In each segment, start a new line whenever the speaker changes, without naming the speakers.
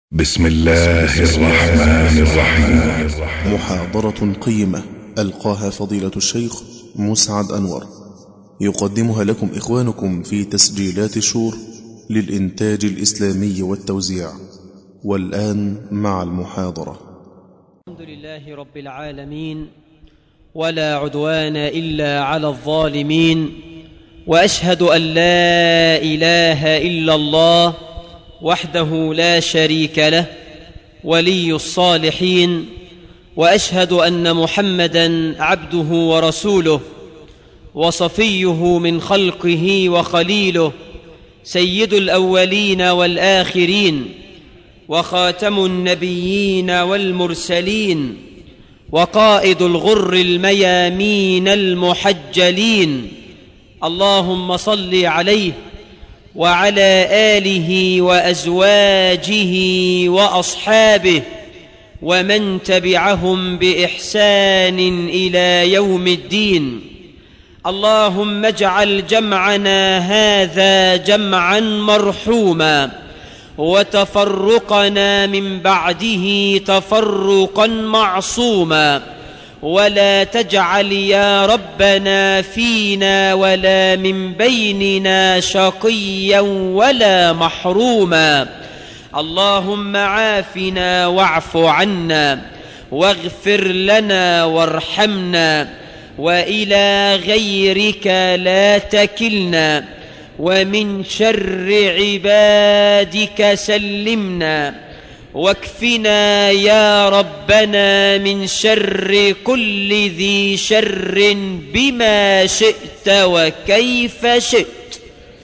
بسم الله الرحمن الرحيم
محاضرة قيمة ألقاها فضيلة الشيخ مسعد أنور يقدمها لكم إخوانكم في تسجيلات شور للإنتاج الإسلامي والتوزيع والآن مع المحاضرة
الحمد لله رب العالمين ولا عدوان الا على الظالمين واشهد ان لا اله الا الله وحده لا شريك له ولي الصالحين واشهد ان محمدا عبده ورسوله وصفيه من خلقه وخليله سيد الاولين والاخرين وخاتم النبيين والمرسلين وقائد الغر الميامين المحجلين اللهم صل عليه وعلى اله وازواجه واصحابه ومن تبعهم باحسان الى يوم الدين اللهم اجعل جمعنا هذا جمعا مرحوما وتفرقنا من بعده تفرقا معصوما ولا تجعل يا ربنا فينا ولا من بيننا شقيا ولا محروما اللهم عافنا واعف عنا واغفر لنا وارحمنا والى غيرك لا تكلنا ومن شر عبادك سلمنا واكفنا يا ربنا من شر كل ذي شر بما شئت وكيف شئت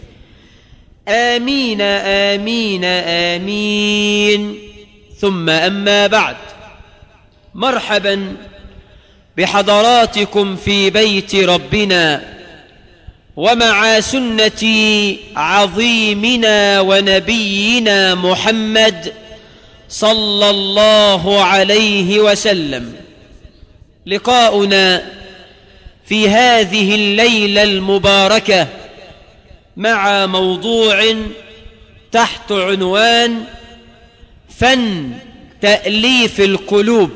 امين امين امين ثم اما بعد مرحبا بحضراتكم في بيت ربنا ومع سنه عظيمنا ونبينا محمد صلى الله عليه وسلم لقاؤنا في هذه الليله المباركه مع موضوع تحت عنوان فن تاليف القلوب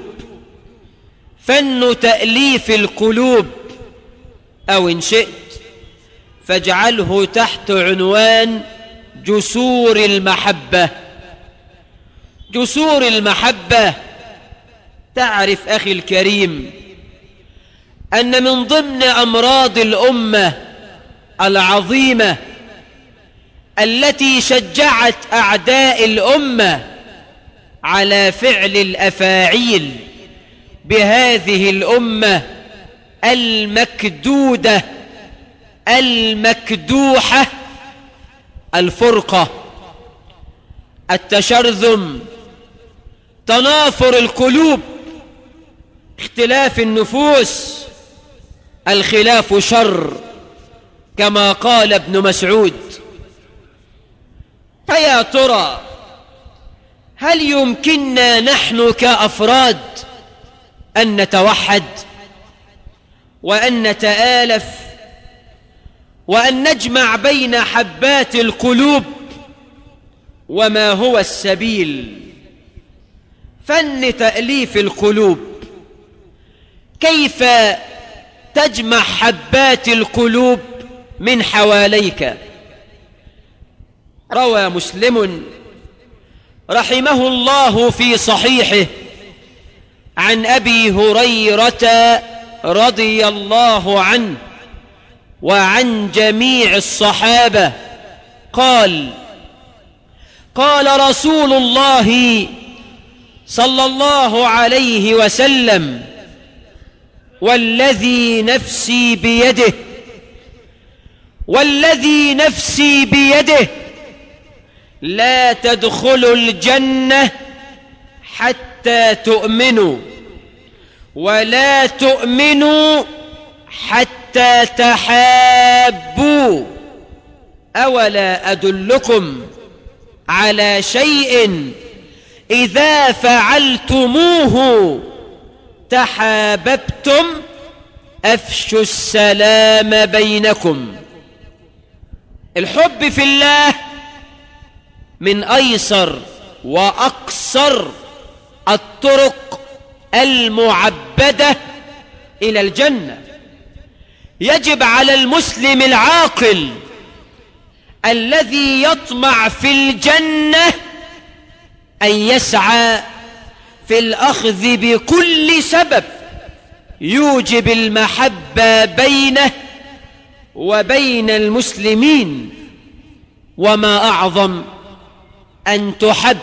فن تاليف القلوب او ان شئت فاجعله تحت عنوان جسور المحبه جسور المحبه تعرف اخي الكريم ان من ضمن امراض الامه العظيمه التي شجعت اعداء الامه على فعل الافاعيل بهذه الامه المكدوده المكدوحه الفرقه التشرذم تنافر القلوب اختلاف النفوس الخلاف شر كما قال ابن مسعود فيا ترى هل يمكننا نحن كافراد ان نتوحد وان نتالف وان نجمع بين حبات القلوب وما هو السبيل فن تاليف القلوب كيف تجمع حبات القلوب من حواليك روى مسلم رحمه الله في صحيحه عن ابي هريره رضي الله عنه وعن جميع الصحابه قال قال رسول الله صلى الله عليه وسلم والذي نفسي بيده والذي نفسي بيده لا تدخلوا الجنه حتى تؤمنوا ولا تؤمنوا حتى تحابوا اولا ادلكم على شيء اذا فعلتموه تحاببتم افشوا السلام بينكم الحب في الله من ايسر وأقصر الطرق المعبدة إلى الجنة يجب على المسلم العاقل الذي يطمع في الجنة أن يسعى في الأخذ بكل سبب يوجب المحبة بينه وبين المسلمين وما أعظم أن تحب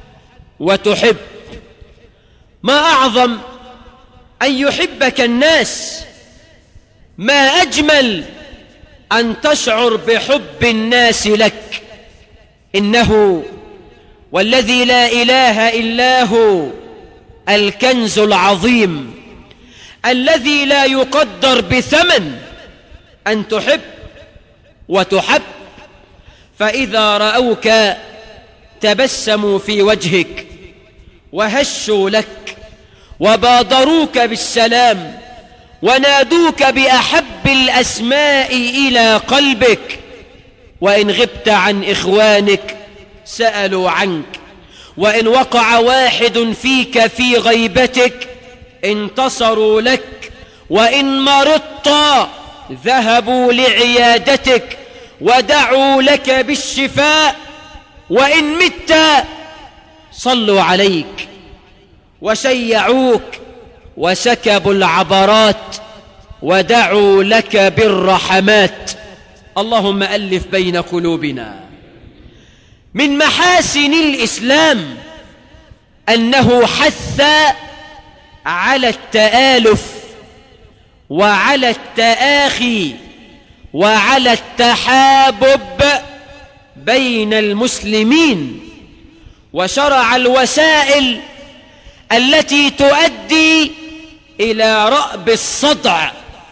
وتحب ما أعظم أن يحبك الناس ما أجمل أن تشعر بحب الناس لك إنه والذي لا إله إلا هو الكنز العظيم الذي لا يقدر بثمن أن تحب وتحب فإذا رأوك تبسموا في وجهك وهشوا لك وبادروك بالسلام ونادوك بأحب الأسماء إلى قلبك وإن غبت عن إخوانك سألوا عنك وإن وقع واحد فيك في غيبتك انتصروا لك وإن مرضت ذهبوا لعيادتك ودعوا لك بالشفاء وإن مت صلوا عليك وشيعوك وسكبوا العبرات ودعوا لك بالرحمات اللهم ألف بين قلوبنا من محاسن الإسلام أنه حث على التآلف وعلى التآخي وعلى التحابب بين المسلمين وشرع الوسائل التي تؤدي إلى رأب الصدع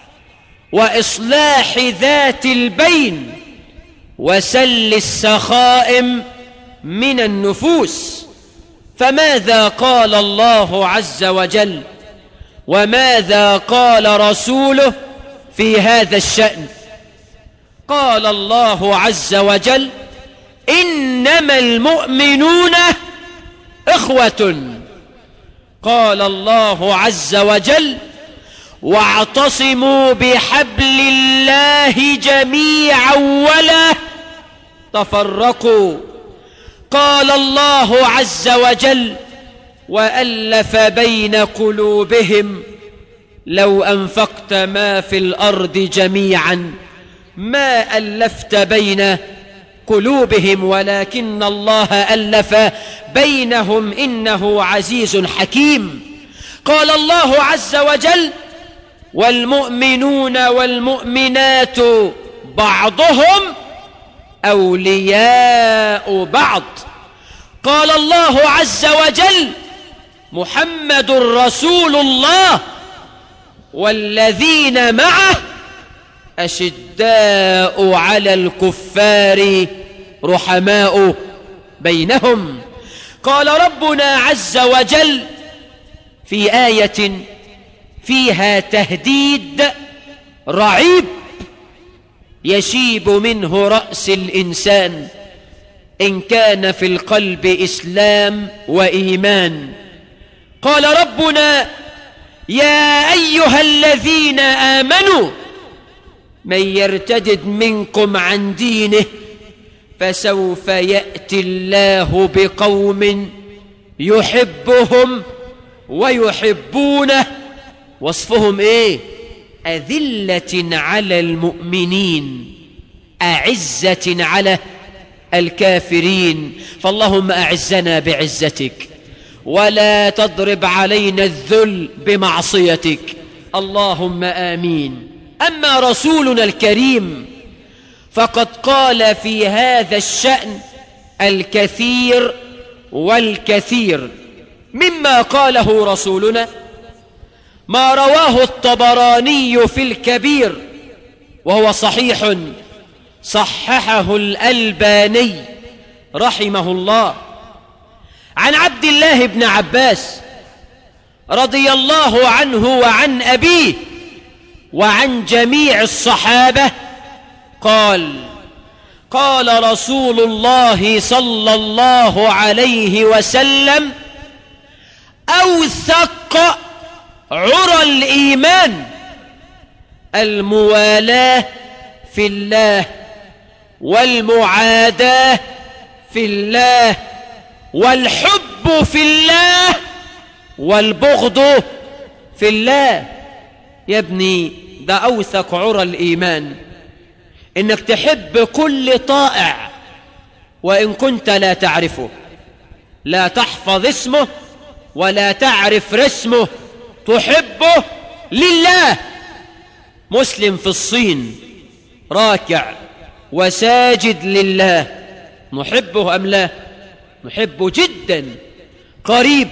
وإصلاح ذات البين وسل السخائم من النفوس فماذا قال الله عز وجل وماذا قال رسوله في هذا الشأن قال الله عز وجل إنما المؤمنون إخوة قال الله عز وجل واعتصموا بحبل الله جميعا ولا تفرقوا قال الله عز وجل وألف بين قلوبهم لو أنفقت ما في الأرض جميعا ما ألفت بين قلوبهم ولكن الله ألف بينهم إنه عزيز حكيم قال الله عز وجل والمؤمنون والمؤمنات بعضهم أولياء بعض قال الله عز وجل محمد رسول الله والذين معه أشداء على الكفار رحماء بينهم قال ربنا عز وجل في آية فيها تهديد رعيب يشيب منه رأس الإنسان إن كان في القلب إسلام وإيمان قال ربنا يا أيها الذين آمنوا من يرتدد منكم عن دينه فسوف يأتي الله بقوم يحبهم ويحبونه وصفهم ايه أذلة على المؤمنين أعزة على الكافرين فاللهم أعزنا بعزتك ولا تضرب علينا الذل بمعصيتك اللهم آمين أما رسولنا الكريم فقد قال في هذا الشأن الكثير والكثير مما قاله رسولنا ما رواه الطبراني في الكبير وهو صحيح صححه الألباني رحمه الله عن عبد الله بن عباس رضي الله عنه وعن أبيه وعن جميع الصحابة قال قال رسول الله صلى الله عليه وسلم أوثق عرى الإيمان الموالاة في الله والمعاداة في الله والحب في الله والبغض في الله يا ابني ده أوثق عرى الإيمان إنك تحب كل طائع وإن كنت لا تعرفه لا تحفظ اسمه ولا تعرف رسمه تحبه لله مسلم في الصين راكع وساجد لله نحبه أم لا نحبه جدا قريب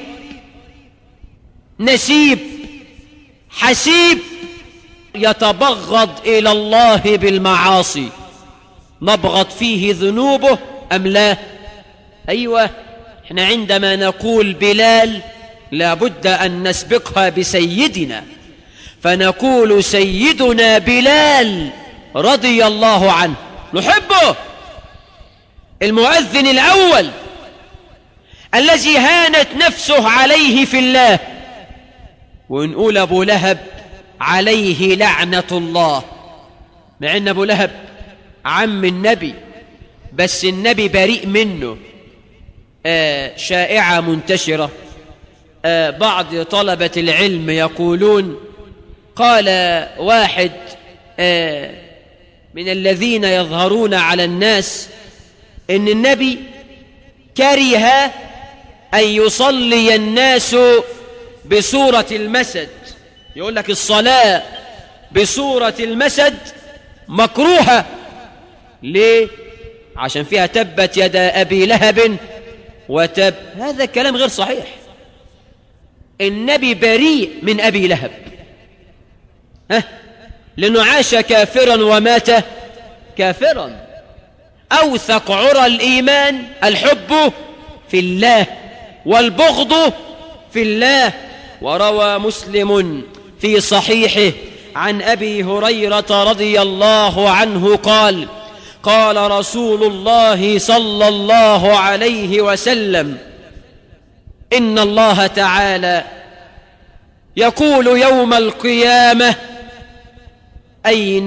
نسيب حسيب يتبغض إلى الله بالمعاصي نبغض فيه ذنوبه أم لا أيوة احنا عندما نقول بلال لابد أن نسبقها بسيدنا فنقول سيدنا بلال رضي الله عنه نحبه المؤذن الأول الذي هانت نفسه عليه في الله ونقول أبو لهب عليه لعنة الله مع أن أبو لهب عم النبي بس النبي بريء منه آه شائعة منتشرة آه بعض طلبة العلم يقولون قال واحد آه من الذين يظهرون على الناس إن النبي كره أن يصلي الناس بصورة المسد يقول لك الصلاة بصورة المسد مكروهة ليه؟ عشان فيها تبت يد أبي لهب وتب هذا الكلام غير صحيح النبي بريء من أبي لهب ها؟ لأنه عاش كافرا ومات كافرا أوثق عرى الإيمان الحب في الله والبغض في الله وروى مسلم في صحيحه عن أبي هريرة رضي الله عنه قال قال رسول الله صلى الله عليه وسلم إن الله تعالى يقول يوم القيامة أين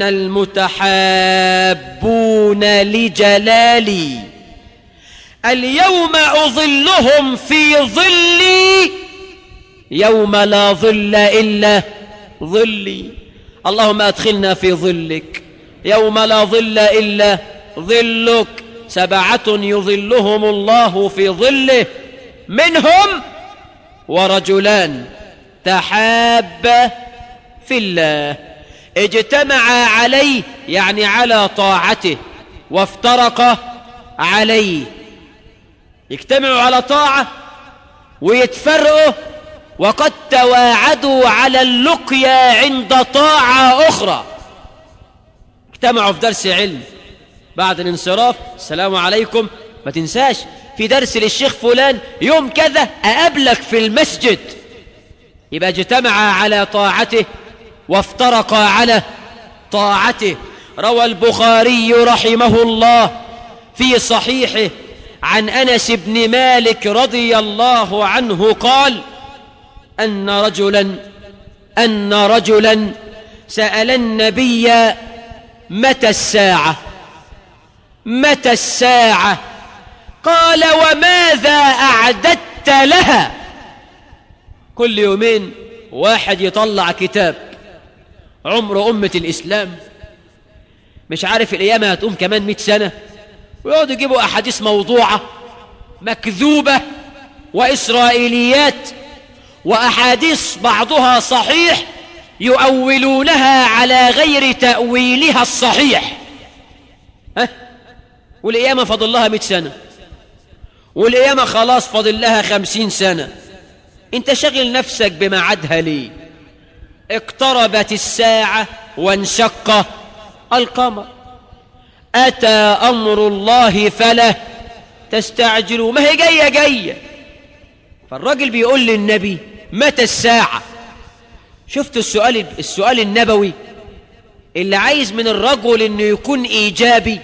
المتحابون لجلالي اليوم أظلهم في ظلي يوم لا ظل إلا ظلي اللهم أدخلنا في ظلك يوم لا ظل إلا ظلك سبعة يظلهم الله في ظله منهم ورجلان تحابا في الله اجتمعا عليه يعني على طاعته وافترقا عليه يجتمعوا على طاعة ويتفرقوا وقد تواعدوا على اللقيا عند طاعة أخرى اجتمعوا في درس علم بعد الانصراف السلام عليكم ما تنساش في درس للشيخ فلان يوم كذا أقابلك في المسجد يبقى اجتمعا على طاعته وافترقا على طاعته روى البخاري رحمه الله في صحيحه عن أنس بن مالك رضي الله عنه قال أن رجلا أن رجلا سأل النبي متى الساعة متى الساعة قال وماذا أعددت لها كل يومين واحد يطلع كتاب عمر أمة الإسلام مش عارف القيامة هتقوم كمان مئة سنة ويقعدوا يجيبوا أحاديث موضوعة مكذوبة وإسرائيليات وأحاديث بعضها صحيح يؤولونها على غير تأويلها الصحيح ها؟ والقيامة فضل لها مئة سنة والقيامة خلاص فضل لها خمسين سنة انت شغل نفسك بميعادها ليه اقتربت الساعة وانشق القمر أتى أمر الله فلا تستعجلوا ما هي جاية جاية فالراجل بيقول للنبي متى الساعة شفت السؤال السؤال النبوي اللي عايز من الرجل انه يكون ايجابي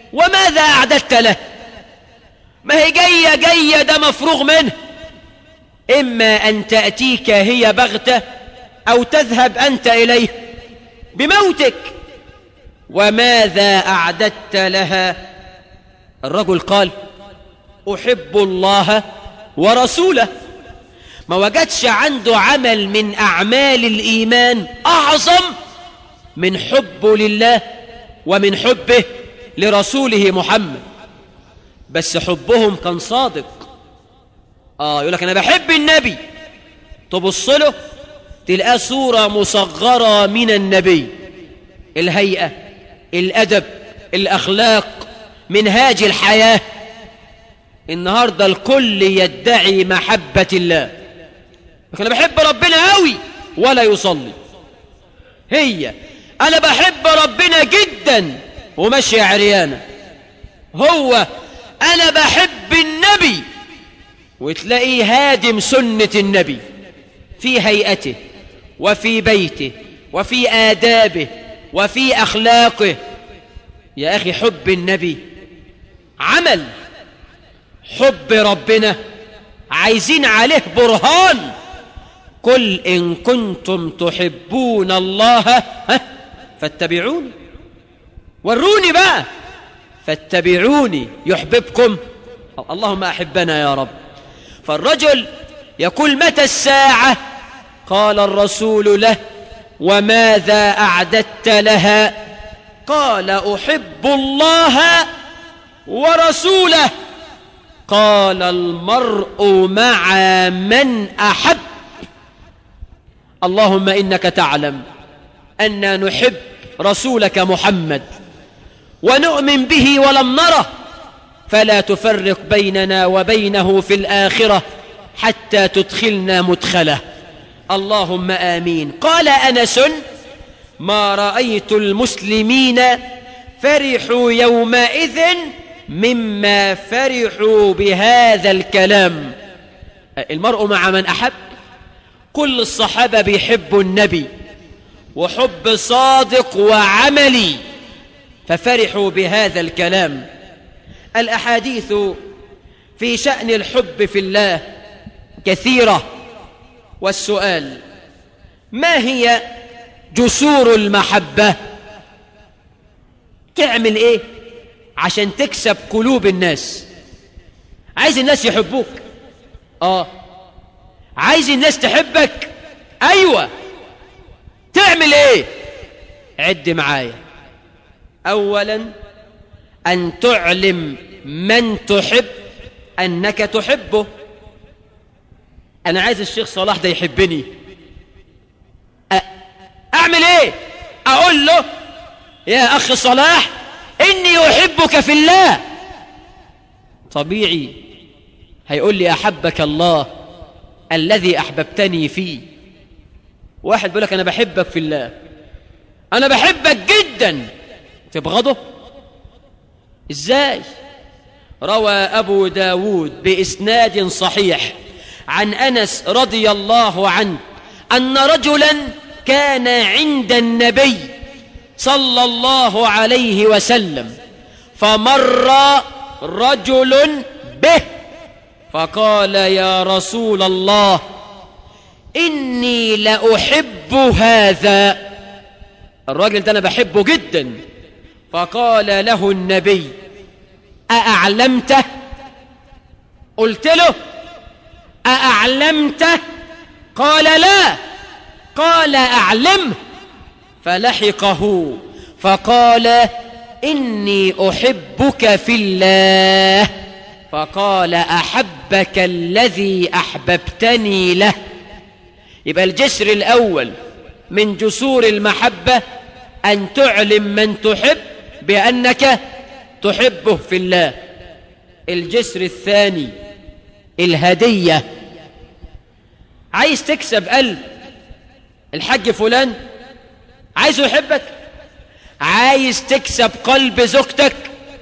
وماذا أعددت له ما هي جاية جاية ده مفروغ منه إما أن تأتيك هي بغتة أو تذهب أنت إليه بموتك وماذا أعددت لها الرجل قال أحب الله ورسوله ما وجدش عنده عمل من أعمال الإيمان أعظم من حبه لله ومن حبه لرسوله محمد بس حبهم كان صادق آه يقول لك أنا بحب النبي تبص له تلقاه صورة مصغرة من النبي الهيئة الأدب الأخلاق منهاج الحياة النهاردة الكل يدعي محبة الله لكن أنا بحب ربنا قوي ولا يصلي هي أنا بحب ربنا جدا وماشية عريانة هو أنا بحب النبي وتلاقيه هادم سنة النبي في هيئته وفي بيته وفي آدابه وفي أخلاقه يا أخي حب النبي عمل حب ربنا عايزين عليه برهان قل إن كنتم تحبون الله ها فاتبعوني وروني بقى فاتبعوني يحببكم اللهم أحبنا يا رب فالرجل يقول متى الساعة قال الرسول له وماذا أعددت لها قال أحب الله ورسوله قال المرء مع من أحب اللهم إنك تعلم أن نحب رسولك محمد ونؤمن به ولم نره فلا تفرق بيننا وبينه في الآخرة حتى تدخلنا مدخله اللهم آمين قال أنس ما رأيت المسلمين فرحوا يومئذ مما فرحوا بهذا الكلام المرء مع من أحب كل الصحابة بيحبوا النبي وحب صادق وعملي ففرحوا بهذا الكلام الأحاديث في شأن الحب في الله كثيرة والسؤال ما هي جسور المحبة تعمل ايه عشان تكسب قلوب الناس عايز الناس يحبوك اه عايز الناس تحبك ايوه تعمل ايه عد معايا اولا ان تعلم من تحب انك تحبه انا عايز الشيخ صلاح ده يحبني أ... اعمل ايه اقول له يا اخ صلاح اني احبك في الله طبيعي هيقول لي احبك الله الذي احببتني فيه واحد بيقول لك انا بحبك في الله انا بحبك جدا تبغضه ازاي روى ابو داود باسناد صحيح عن انس رضي الله عنه ان رجلا كان عند النبي صلى الله عليه وسلم فمر رجل به فقال يا رسول الله اني لاحب هذا الراجل ده انا بحبه جدا فقال له النبي ااعلمته قلت له أأعلمته قال لا قال أعلمه فلحقه فقال إني أحبك في الله فقال أحبك الذي أحببتني له يبقى الجسر الأول من جسور المحبة أن تعلم من تحب بأنك تحبه في الله الجسر الثاني الهدية عايز تكسب قلب الحاج فلان عايزه يحبك عايز تكسب قلب زوجتك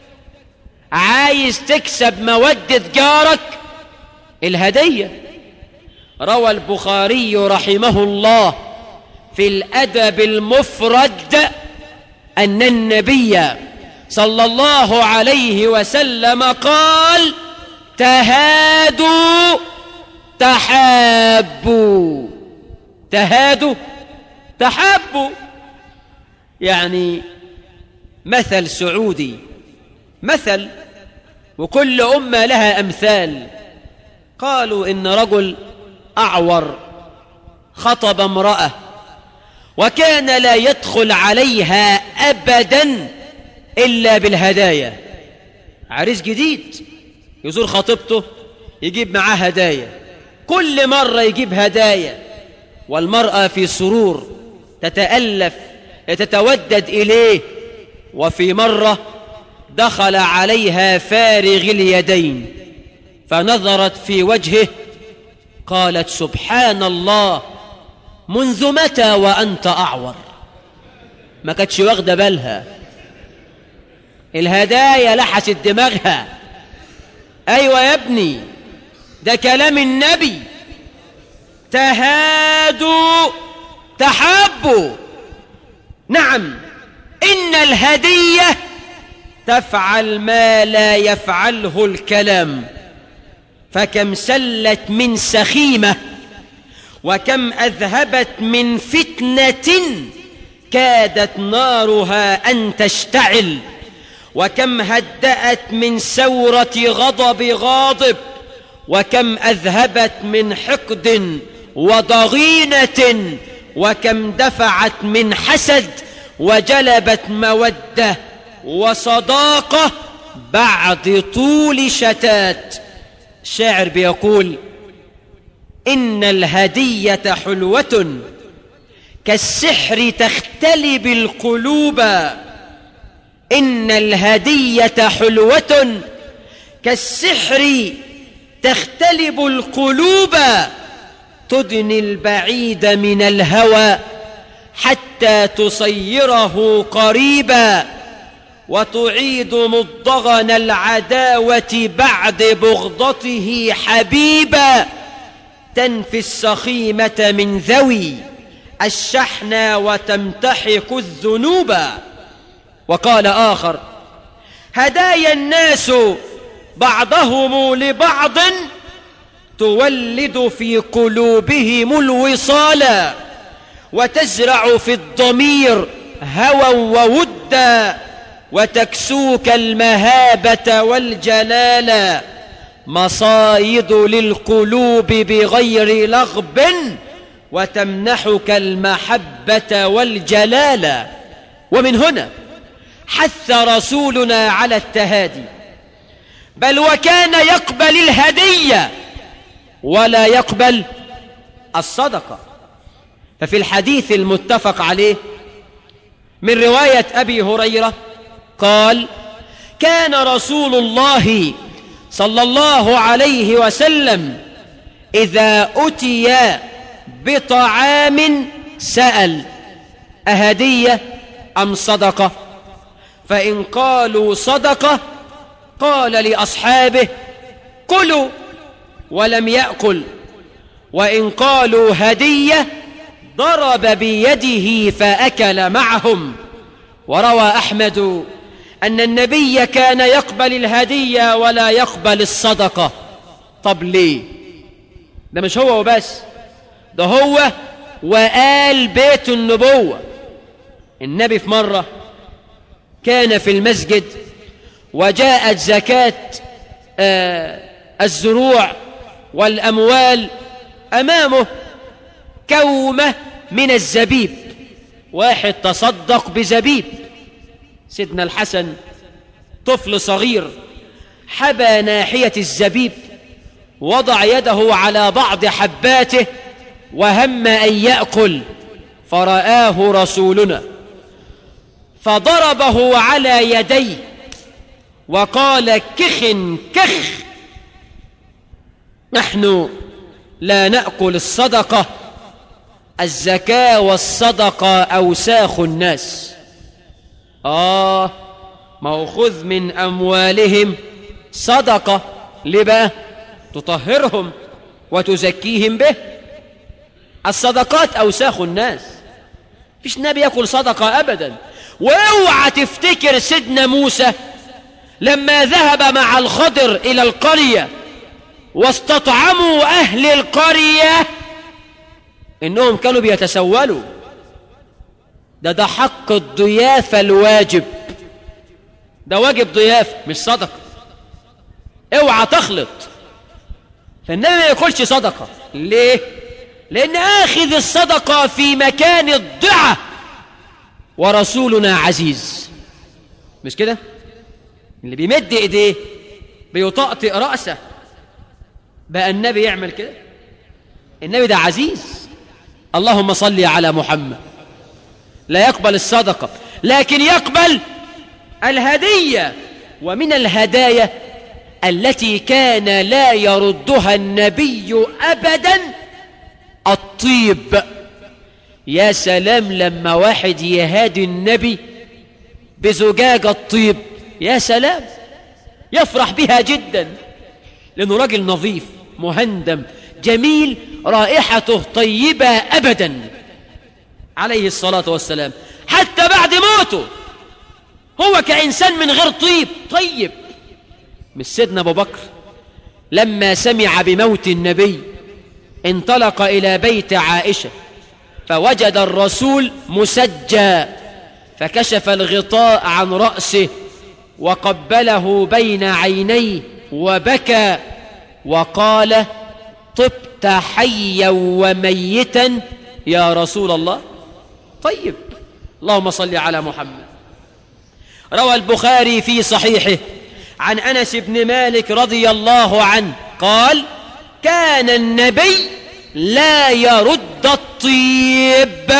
عايز تكسب مودة جارك الهدية روى البخاري رحمه الله في الأدب المفرد أن النبي صلى الله عليه وسلم قال تهادوا تحابوا تهادوا تحابوا يعني مثل سعودي مثل وكل أمة لها أمثال قالوا إن رجل أعور خطب امرأة وكان لا يدخل عليها أبدا إلا بالهدايا عريس جديد يزور خطيبته يجيب معاه هدايا كل مرة يجيب هدايا والمرأة في سرور تتألف تتودد إليه وفي مرة دخل عليها فارغ اليدين فنظرت في وجهه قالت سبحان الله منذ متى وأنت أعور ما كانتش واخدة بالها الهدايا لحست دماغها أيوة يا ابني ده كلام النبي تهادوا تحابوا نعم إن الهدية تفعل ما لا يفعله الكلام فكم سلت من سخيمة وكم أذهبت من فتنة كادت نارها أن تشتعل وكم هدأت من سورة غضب غاضب وكم أذهبت من حقد وضغينة وكم دفعت من حسد وجلبت مودة وصداقة بعد طول شتات الشاعر بيقول إن الهدية حلوة كالسحر تختلب القلوب إن الهدية حلوة كالسحر تختلب القلوب تدني البعيد من الهوى حتى تصيره قريبا وتعيد مضغن العداوة بعد بغضته حبيبا تنفي السخيمة من ذوي الشحنى وتمتحك الذنوب وقال آخر هدايا الناس بعضهم لبعض تولد في قلوبهم الوصال وتزرع في الضمير هوى وودا وتكسوك المهابة والجلال مصايد للقلوب بغير لغب وتمنحك المحبة والجلال ومن هنا حث رسولنا على التهادي بل وكان يقبل الهدية ولا يقبل الصدقة ففي الحديث المتفق عليه من رواية أبي هريرة قال كان رسول الله صلى الله عليه وسلم إذا أتي بطعام سأل أهدية أم صدقة فإن قالوا صدقة قال لأصحابه كلوا ولم يأكل وإن قالوا هدية ضرب بيده فأكل معهم وروى أحمد أن النبي كان يقبل الهدية ولا يقبل الصدقة طب ليه ده مش هو وبس ده هو وآل بيت النبوة النبي في مرة كان في المسجد وجاءت زكاة آه الزروع والأموال أمامه كومة من الزبيب واحد تصدق بزبيب سيدنا الحسن طفل صغير حبى ناحية الزبيب وضع يده على بعض حباته وهم أن يأكل فرآه رسولنا فضربه على يديه وقال كخ كخ نحن لا نأكل الصدقة الزكاة والصدقة أوساخ الناس آه ما هو خذ من أموالهم صدقة لبا تطهرهم وتزكيهم به الصدقات أوساخ الناس فيش نبي يأكل صدقة أبدا واوعى تفتكر سيدنا موسى لما ذهب مع الخضر إلى القرية واستطعموا أهل القرية إنهم كانوا بيتسولوا ده ده حق الضيافة الواجب ده واجب ضيافة مش صدقة اوعى تخلط فالنبي ما ياكلش صدقة ليه؟ لأن آخذ الصدقة في مكان الضعة ورسولنا عزيز مش كده؟ اللي بيمد ايديه بيطأطئ رأسه بقى النبي يعمل كده النبي ده عزيز اللهم صل على محمد لا يقبل الصدقة لكن يقبل الهدية ومن الهدايا التي كان لا يردها النبي أبدا الطيب يا سلام لما واحد يهادي النبي بزجاجة طيب يا سلام يفرح بها جدا لأنه راجل نظيف مهندم جميل رائحته طيبة أبدا عليه الصلاة والسلام حتى بعد موته هو كإنسان من غير طيب طيب مش سيدنا أبو بكر لما سمع بموت النبي انطلق إلى بيت عائشة فوجد الرسول مسجى فكشف الغطاء عن رأسه وقبله بين عينيه وبكى وقال طبت حيا وميتا يا رسول الله طيب اللهم صل على محمد روى البخاري في صحيحه عن أنس بن مالك رضي الله عنه قال كان النبي لا يرد الطيب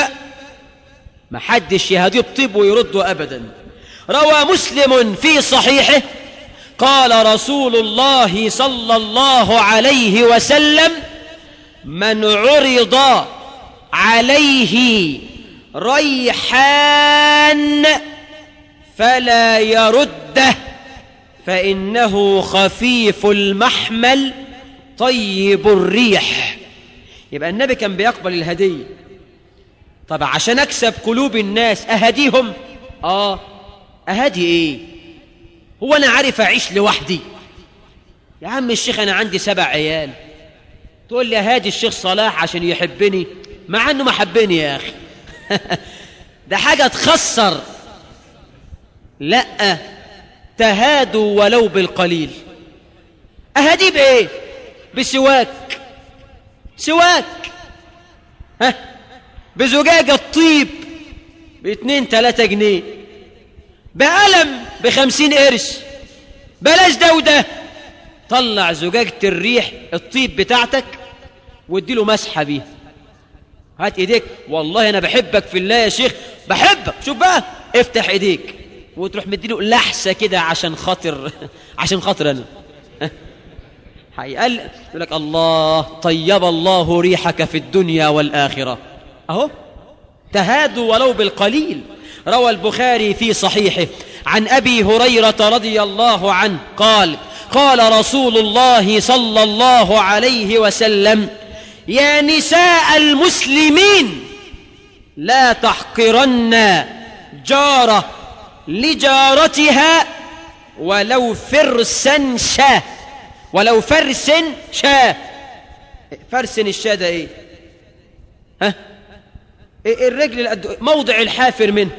ما حدش يهديه بطيب ويرده أبدا روى مسلم في صحيحه قال رسول الله صلى الله عليه وسلم من عرض عليه ريحان فلا يرده فإنه خفيف المحمل طيب الريح يبقى النبي كان بيقبل الهدية طب عشان أكسب قلوب الناس أهديهم آه أهدي إيه هو أنا عارف أعيش لوحدي يا عم الشيخ أنا عندي سبع عيال تقول لي هادي الشيخ صلاح عشان يحبني مع أنه ما حبني يا أخي ده حاجة تخسر لا تهادوا ولو بالقليل أهدي بإيه بسواك سواك ها بزجاجة طيب باتنين تلاتة جنيه بقلم بخمسين قرش بلاش ده وده طلع زجاجة الريح الطيب بتاعتك واديله مسحة بيها هات ايديك والله انا بحبك في الله يا شيخ بحبك شوف بقى افتح ايديك وتروح مديله لحسة كده عشان خاطر عشان خاطر انا هيقال يقول لك الله طيب الله ريحك في الدنيا والآخرة أهو تهادوا ولو بالقليل روى البخاري في صحيحه عن أبي هريرة رضي الله عنه قال قال رسول الله صلى الله عليه وسلم يا نساء المسلمين لا تحقرن جارة لجارتها ولو فرسا شاه ولو فرس شاه فرس الشاه ده ايه ها إيه الرجل الأد... موضع الحافر منه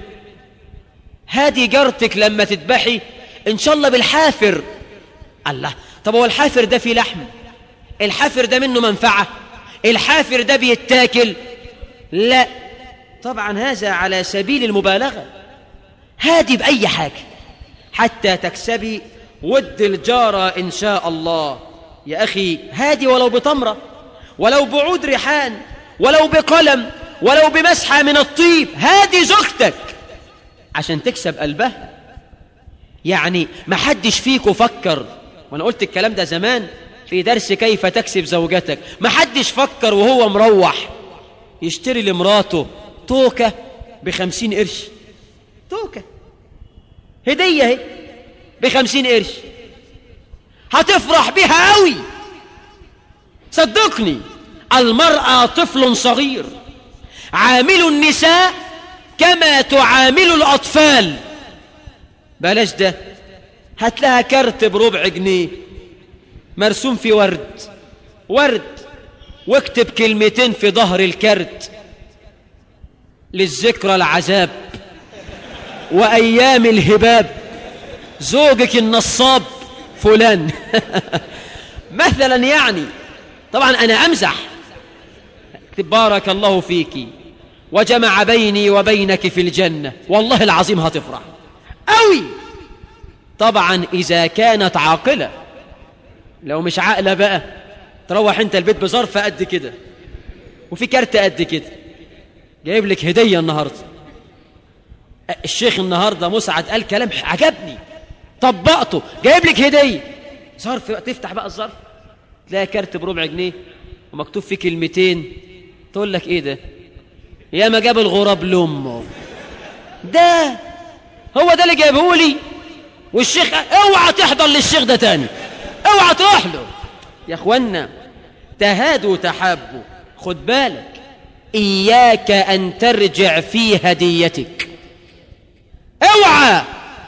هادي جارتك لما تذبحي ان شاء الله بالحافر الله طب هو الحافر ده فيه لحم الحافر ده منه منفعة الحافر ده بيتاكل لا طبعا هذا على سبيل المبالغة هادي بأي حاجة حتى تكسبي ود الجارة إن شاء الله يا أخي هادي ولو بتمرة ولو بعود ريحان ولو بقلم ولو بمسحة من الطيب هادي زوجتك عشان تكسب قلبها يعني ما حدش فيكم فكر وانا قلت الكلام ده زمان في درس كيف تكسب زوجتك ما حدش فكر وهو مروح يشتري لمراته توكة بخمسين قرش توكة هدية اهي بخمسين قرش هتفرح بها قوي صدقني المرأة طفل صغير عامل النساء كما تعامل الأطفال بلاش ده هات لها كارت بربع جنيه مرسوم في ورد ورد واكتب كلمتين في ظهر الكارت للذكرى العذاب وأيام الهباب زوجك النصاب فلان مثلا يعني طبعا أنا أمزح بارك الله فيك وجمع بيني وبينك في الجنة والله العظيم هتفرح أوي طبعا إذا كانت عاقلة لو مش عاقلة بقى تروح انت البيت بظرف قد كده وفي كارت قد كده جايب لك هدية النهاردة الشيخ النهاردة مسعد قال كلام عجبني طبقته جايب لك هدية ظرف تفتح بقى الظرف تلاقي كارت بربع جنيه ومكتوب فيه كلمتين تقول لك ايه ده يا ما جاب الغراب لامه ده هو ده اللي جايبه لي والشيخ اوعى تحضر للشيخ ده تاني اوعى تروح له يا اخوانا تهادوا تحابوا خد بالك اياك ان ترجع في هديتك اوعى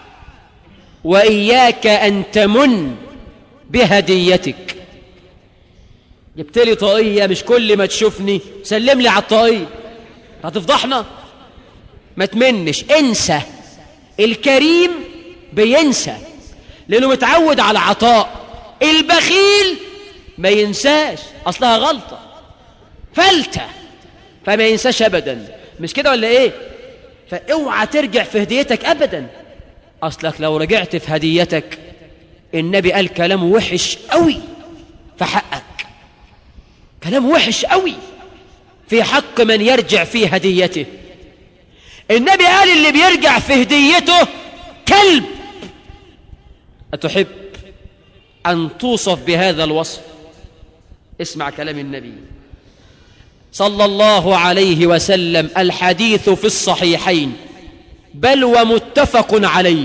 واياك ان تمن بهديتك جبت لي طاقيه مش كل ما تشوفني سلم لي على الطاقيه هتفضحنا ما تمنش انسى الكريم بينسى لانه متعود على عطاء البخيل ما ينساش اصلها غلطه فلته فما ينساش ابدا مش كده ولا ايه فاوعى ترجع في هديتك ابدا اصلك لو رجعت في هديتك النبي قال كلام وحش قوي في حقك كلام وحش قوي في حق من يرجع في هديته النبي قال اللي بيرجع في هديته كلب أتحب أن توصف بهذا الوصف اسمع كلام النبي صلى الله عليه وسلم الحديث في الصحيحين بل ومتفق عليه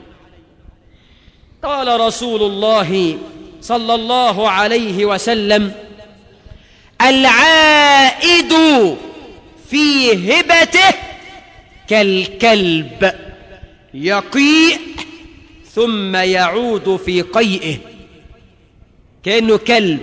قال رسول الله صلى الله عليه وسلم العائد في هبته كالكلب يقيء ثم يعود في قيئه كأنه كلب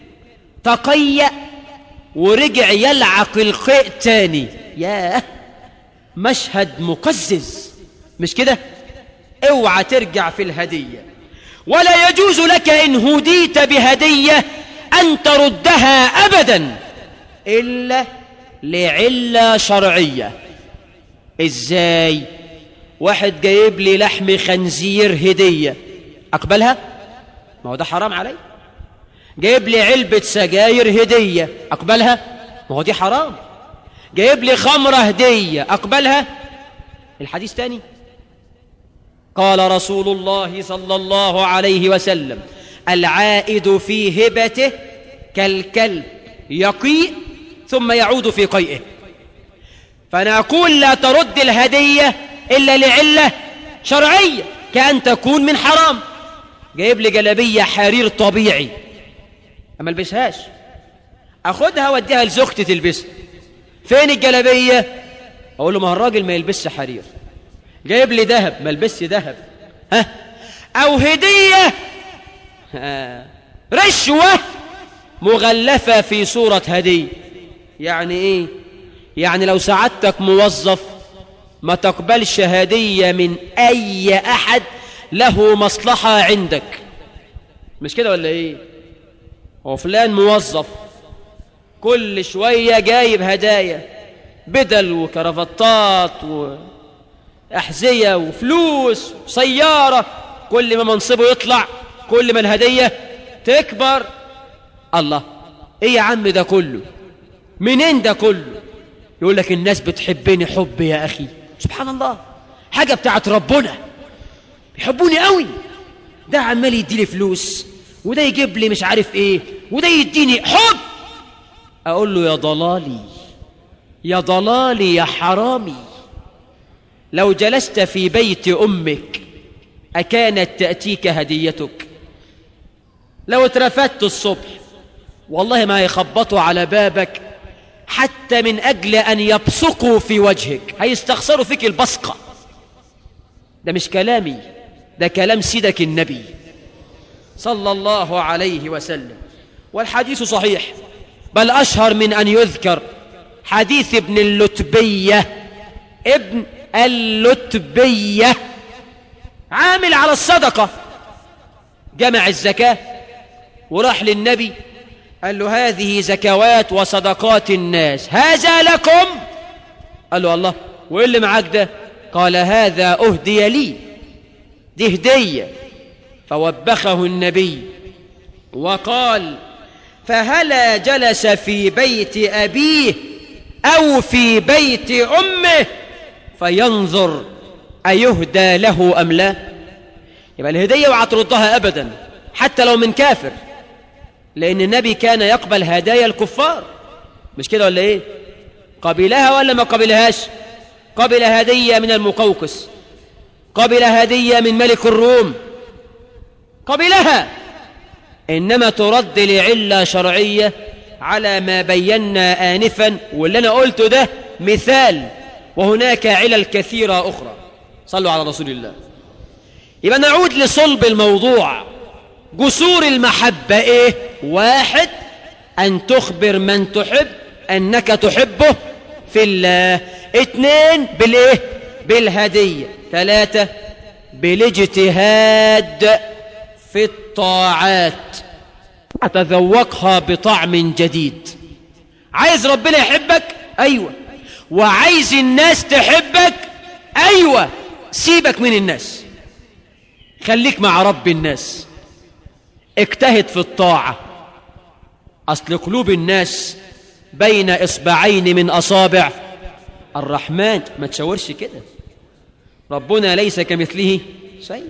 تقيأ ورجع يلعق القيء تاني ياه مشهد مقزز مش كده اوعى ترجع في الهدية ولا يجوز لك إن هديت بهدية أن تردها أبدا إلا لعلة شرعية إزاي واحد جايب لي لحم خنزير هدية أقبلها ما هو ده حرام علي جايب لي علبة سجاير هدية أقبلها ما هو دي حرام جايب لي خمرة هدية أقبلها الحديث تاني قال رسول الله صلى الله عليه وسلم العائد في هبته كالكلب يقيء ثم يعود في قيئه فنقول لا ترد الهدية إلا لعلة شرعية كأن تكون من حرام جايب لي جلبية حرير طبيعي أما البسهاش أخدها واديها لزوجتي تلبسها فين الجلبية أقول له ما الراجل ما يلبسش حرير جايب لي ذهب ما البسش ذهب ها أو هدية ها. رشوة مغلفة في صورة هدية يعني إيه يعني لو سعادتك موظف ما تقبلش هدية من أي أحد له مصلحة عندك مش كده ولا إيه هو فلان موظف كل شوية جايب هدايا بدل وكرافتات وأحذية وفلوس وسيارة كل ما منصبه يطلع كل ما الهدية تكبر الله ايه يا عم ده كله منين ده كله يقول لك الناس بتحبني حب يا أخي سبحان الله حاجة بتاعت ربنا بيحبوني قوي ده عمال يديني فلوس وده يجيب لي مش عارف ايه وده يديني حب اقول له يا ضلالي يا ضلالي يا حرامي لو جلست في بيت امك اكانت تاتيك هديتك لو اترفدت الصبح والله ما يخبطوا على بابك حتى من أجل أن يبصقوا في وجهك هيستخسروا فيك البصقة ده مش كلامي ده كلام سيدك النبي صلى الله عليه وسلم والحديث صحيح بل أشهر من أن يذكر حديث ابن اللتبية ابن اللتبية عامل على الصدقة جمع الزكاة وراح للنبي قال له هذه زكوات وصدقات الناس هذا لكم قال له الله وإيه اللي معاك ده قال هذا أهدي لي دي هدية فوبخه النبي وقال فهلا جلس في بيت أبيه أو في بيت أمه فينظر أيهدى له أم لا يبقى الهدية اوعى تردها أبدا حتى لو من كافر لأن النبي كان يقبل هدايا الكفار مش كده ولا إيه قبلها ولا ما قبلهاش قبل هدية من المقوقس قبل هدية من ملك الروم قبلها إنما ترد لعلة شرعية على ما بينا آنفا واللي أنا قلته ده مثال وهناك علل كثيرة أخرى صلوا على رسول الله يبقى نعود لصلب الموضوع جسور المحبة إيه واحد أن تخبر من تحب أنك تحبه في الله اثنين بالإيه بالهدية ثلاثة بالاجتهاد في الطاعات أتذوقها بطعم جديد عايز ربنا يحبك أيوة وعايز الناس تحبك أيوة سيبك من الناس خليك مع رب الناس اجتهد في الطاعة أصل قلوب الناس بين إصبعين من أصابع الرحمن ما تشاورش كده ربنا ليس كمثله شيء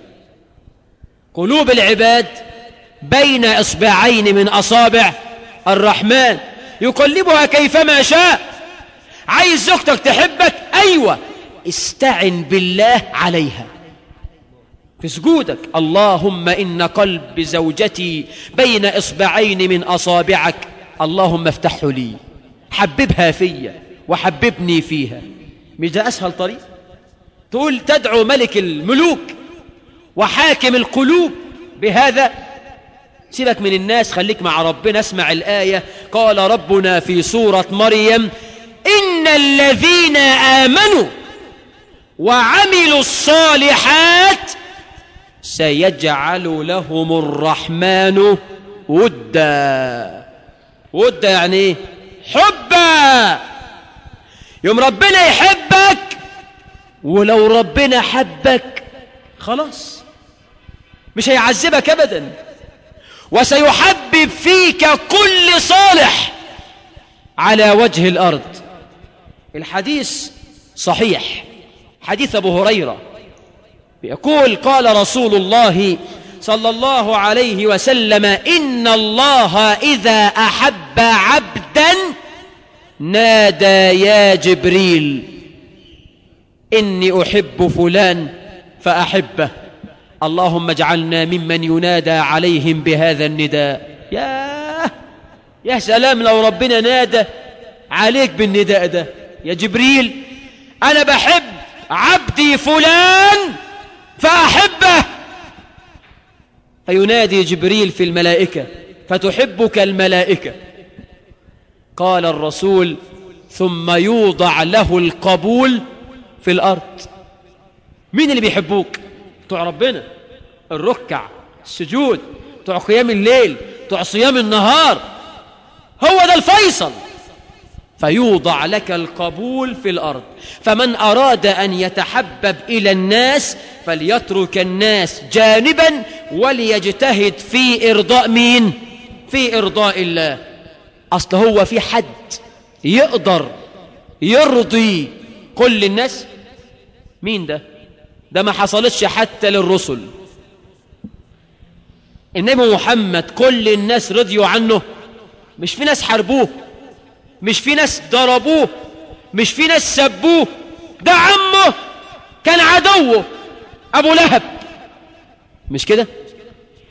قلوب العباد بين إصبعين من أصابع الرحمن يقلبها كيفما شاء عايز زوجتك تحبك أيوة استعن بالله عليها في سجودك اللهم إن قلب زوجتي بين إصبعين من أصابعك اللهم افتحه لي حببها فيا وحببني فيها مش ده أسهل طريق تقول تدعو ملك الملوك وحاكم القلوب بهذا سيبك من الناس خليك مع ربنا اسمع الآية قال ربنا في سورة مريم إن الذين آمنوا وعملوا الصالحات سيجعل لهم الرحمن ودا ودا يعني ايه حبا يوم ربنا يحبك ولو ربنا حبك خلاص مش هيعذبك ابدا وسيحبب فيك كل صالح على وجه الارض الحديث صحيح حديث ابو هريره يقول قال رسول الله صلى الله عليه وسلم إن الله إذا أحب عبدا نادى يا جبريل إني أحب فلان فأحبه اللهم اجعلنا ممن ينادى عليهم بهذا النداء يا يا سلام لو ربنا نادى عليك بالنداء ده يا جبريل أنا بحب عبدي فلان فأحبه فينادي جبريل في الملائكة فتحبك الملائكة قال الرسول ثم يوضع له القبول في الأرض مين اللي بيحبوك بتوع ربنا الركع السجود بتوع قيام الليل بتوع صيام النهار هو ده الفيصل فيوضع لك القبول في الأرض فمن أراد أن يتحبب إلى الناس فليترك الناس جانبا وليجتهد في إرضاء مين في إرضاء الله أصل هو في حد يقدر يرضي كل الناس مين ده ده ما حصلتش حتى للرسل النبي محمد كل الناس رضيوا عنه مش في ناس حاربوه مش في ناس ضربوه مش في ناس سبوه ده عمه كان عدوه أبو لهب مش كده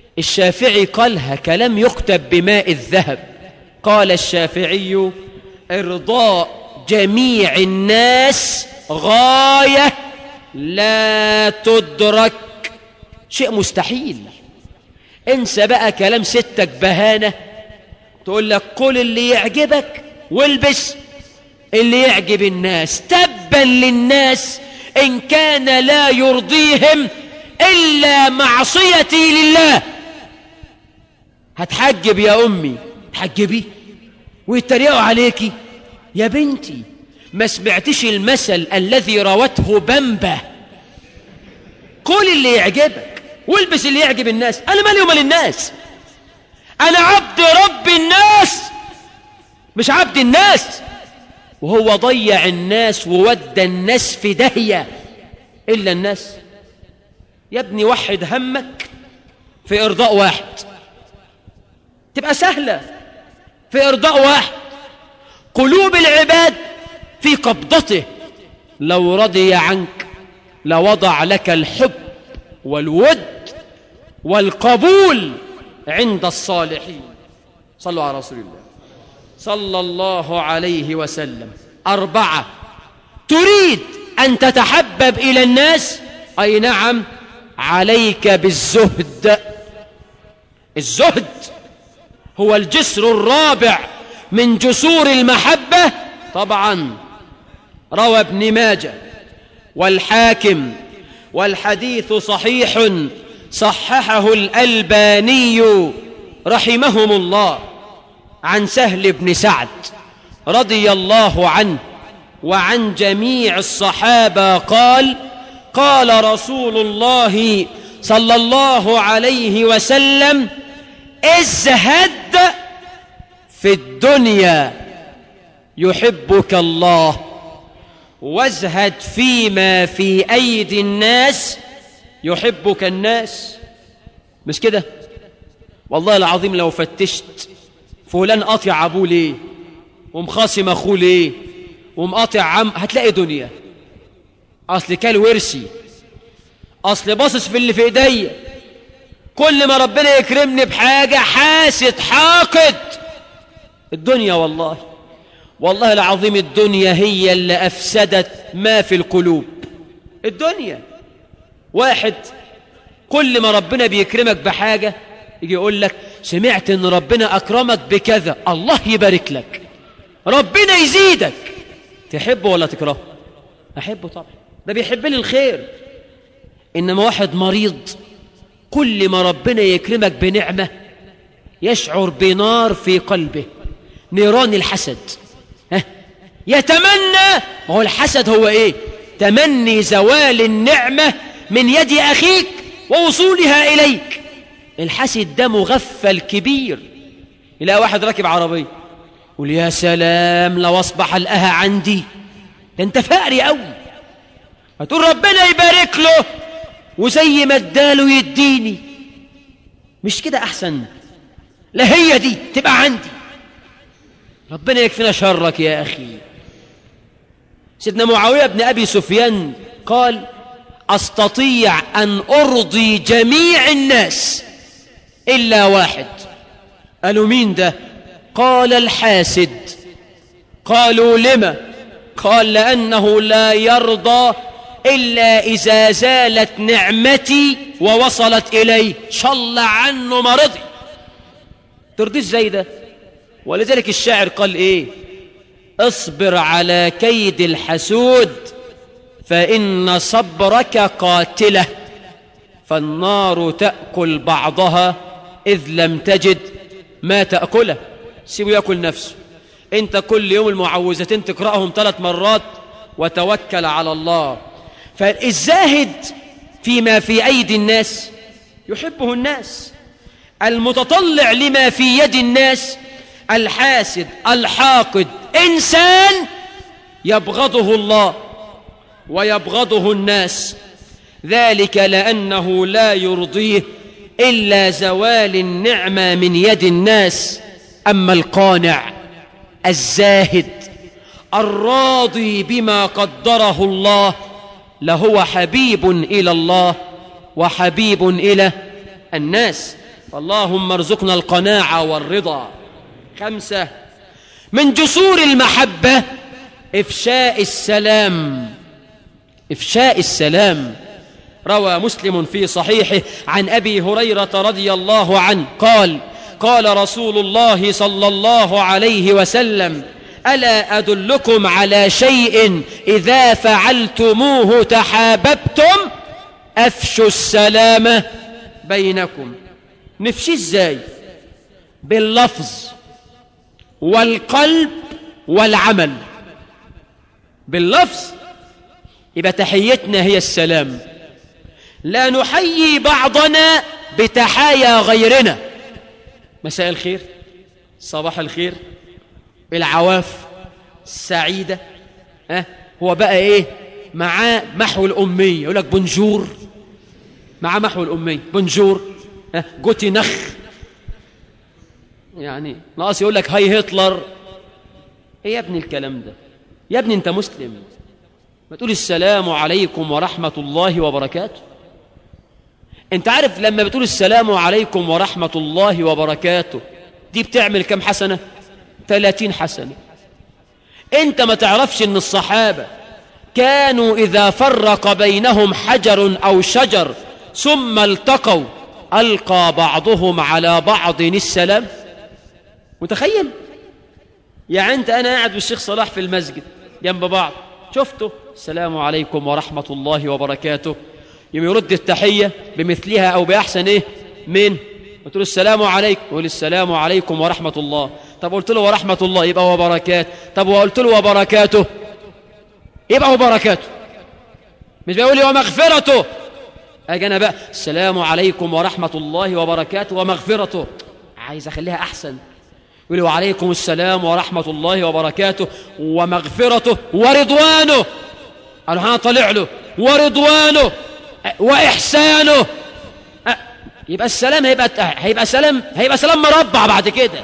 الشافعي قالها كلام يكتب بماء الذهب قال الشافعي إرضاء جميع الناس غاية لا تدرك شيء مستحيل انسى بقى كلام ستك بهانة تقول لك كل اللي يعجبك والبس اللي يعجب الناس تبا للناس إن كان لا يرضيهم إلا معصيتي لله هتحجب يا أمي تحجبي ويتريقوا عليكي يا بنتي ما سمعتش المثل الذي روته بمبة كل اللي يعجبك والبس اللي يعجب الناس أنا مالي ومال الناس أنا عبد رب الناس مش عبد الناس وهو ضيع الناس وودى الناس في دهية إلا الناس يا ابني وحد همك في إرضاء واحد تبقى سهلة في إرضاء واحد قلوب العباد في قبضته لو رضي عنك لوضع لك الحب والود والقبول عند الصالحين صلوا على رسول الله صلى الله عليه وسلم أربعة تريد أن تتحبب إلى الناس أي نعم عليك بالزهد الزهد هو الجسر الرابع من جسور المحبة طبعا روى ابن ماجه والحاكم والحديث صحيح صححه الألباني رحمهم الله عن سهل بن سعد رضي الله عنه وعن جميع الصحابة قال قال رسول الله صلى الله عليه وسلم ازهد في الدنيا يحبك الله وازهد فيما في أيدي الناس يحبك الناس مش كده والله العظيم لو فتشت فلان قاطع ابوه ليه ومخاصم اخوه ليه ومقاطع عم هتلاقي دنيا اصل كان ورثي اصل باصص في اللي في ايديا كل ما ربنا يكرمني بحاجه حاسد حاقد الدنيا والله والله العظيم الدنيا هي اللي افسدت ما في القلوب الدنيا واحد كل ما ربنا بيكرمك بحاجه يجي يقول لك سمعت ان ربنا اكرمك بكذا الله يبارك لك ربنا يزيدك تحبه ولا تكرهه احبه طبعا ده بيحب لي الخير انما واحد مريض كل ما ربنا يكرمك بنعمه يشعر بنار في قلبه نيران الحسد ها يتمنى ما هو الحسد هو ايه تمني زوال النعمه من يد اخيك ووصولها اليك الحسد ده مغفل كبير يلاقي واحد راكب عربيه يقول يا سلام لو اصبح القها عندي ده انت فقري قوي هتقول ربنا يبارك له وزي ما اداله يديني مش كده احسن لا هي دي تبقى عندي ربنا يكفينا شرك يا اخي سيدنا معاويه بن ابي سفيان قال استطيع ان ارضي جميع الناس الا واحد قالوا مين ده قال الحاسد قالوا لما قال لانه لا يرضى الا اذا زالت نعمتي ووصلت الي شل عنه ما رضي ترضيه ازاي ده ولذلك الشاعر قال ايه اصبر على كيد الحسود فان صبرك قاتله فالنار تاكل بعضها اذ لم تجد ما تاكله سيبه ياكل نفسه انت كل يوم المعوذتين تقراهم ثلاث مرات وتوكل على الله فالزاهد فيما في ايدي الناس يحبه الناس المتطلع لما في يد الناس الحاسد الحاقد انسان يبغضه الله ويبغضه الناس ذلك لانه لا يرضيه الا زوال النعمه من يد الناس اما القانع الزاهد الراضي بما قدره الله لهو حبيب الى الله وحبيب الى الناس اللهم ارزقنا القناعه والرضا خمسه من جسور المحبة إفشاء السلام إفشاء السلام روى مسلم في صحيحه عن أبي هريرة رضي الله عنه قال قال رسول الله صلى الله عليه وسلم ألا أدلكم على شيء إذا فعلتموه تحاببتم أفشوا السلام بينكم نفشي ازاي باللفظ والقلب والعمل باللفظ يبقى تحيتنا هي السلام لا نحيي بعضنا بتحايا غيرنا مساء الخير صباح الخير العواف السعيدة أه؟ هو بقى ايه معاه محو الأمية يقول لك بونجور معاه محو الأمية بونجور أه؟ جوتي نخ يعني ناقص يقول لك هاي هتلر ايه يا ابني الكلام ده يا ابني انت مسلم ما تقول السلام عليكم ورحمة الله وبركاته انت عارف لما بتقول السلام عليكم ورحمة الله وبركاته دي بتعمل كم حسنة 30 حسنة انت ما تعرفش ان الصحابة كانوا اذا فرق بينهم حجر او شجر ثم التقوا القى بعضهم على بعض السلام متخيل يعني انت انا قاعد والشيخ صلاح في المسجد جنب بعض شفته السلام عليكم ورحمة الله وبركاته يوم يرد التحية بمثلها أو بأحسن إيه من قلت له السلام عليكم يقول السلام عليكم ورحمة الله طب قلت له ورحمة الله يبقى وبركات طب وقلت له وبركاته يبقى وبركاته مش بيقول لي ومغفرته أجي أنا بقى السلام عليكم ورحمة الله وبركاته ومغفرته عايز أخليها أحسن يقول لي وعليكم السلام ورحمة الله وبركاته ومغفرته ورضوانه قالوا أنا طالع له ورضوانه وإحسانه يبقى السلام هيبقى هيبقى سلام هيبقى سلام مربع بعد كده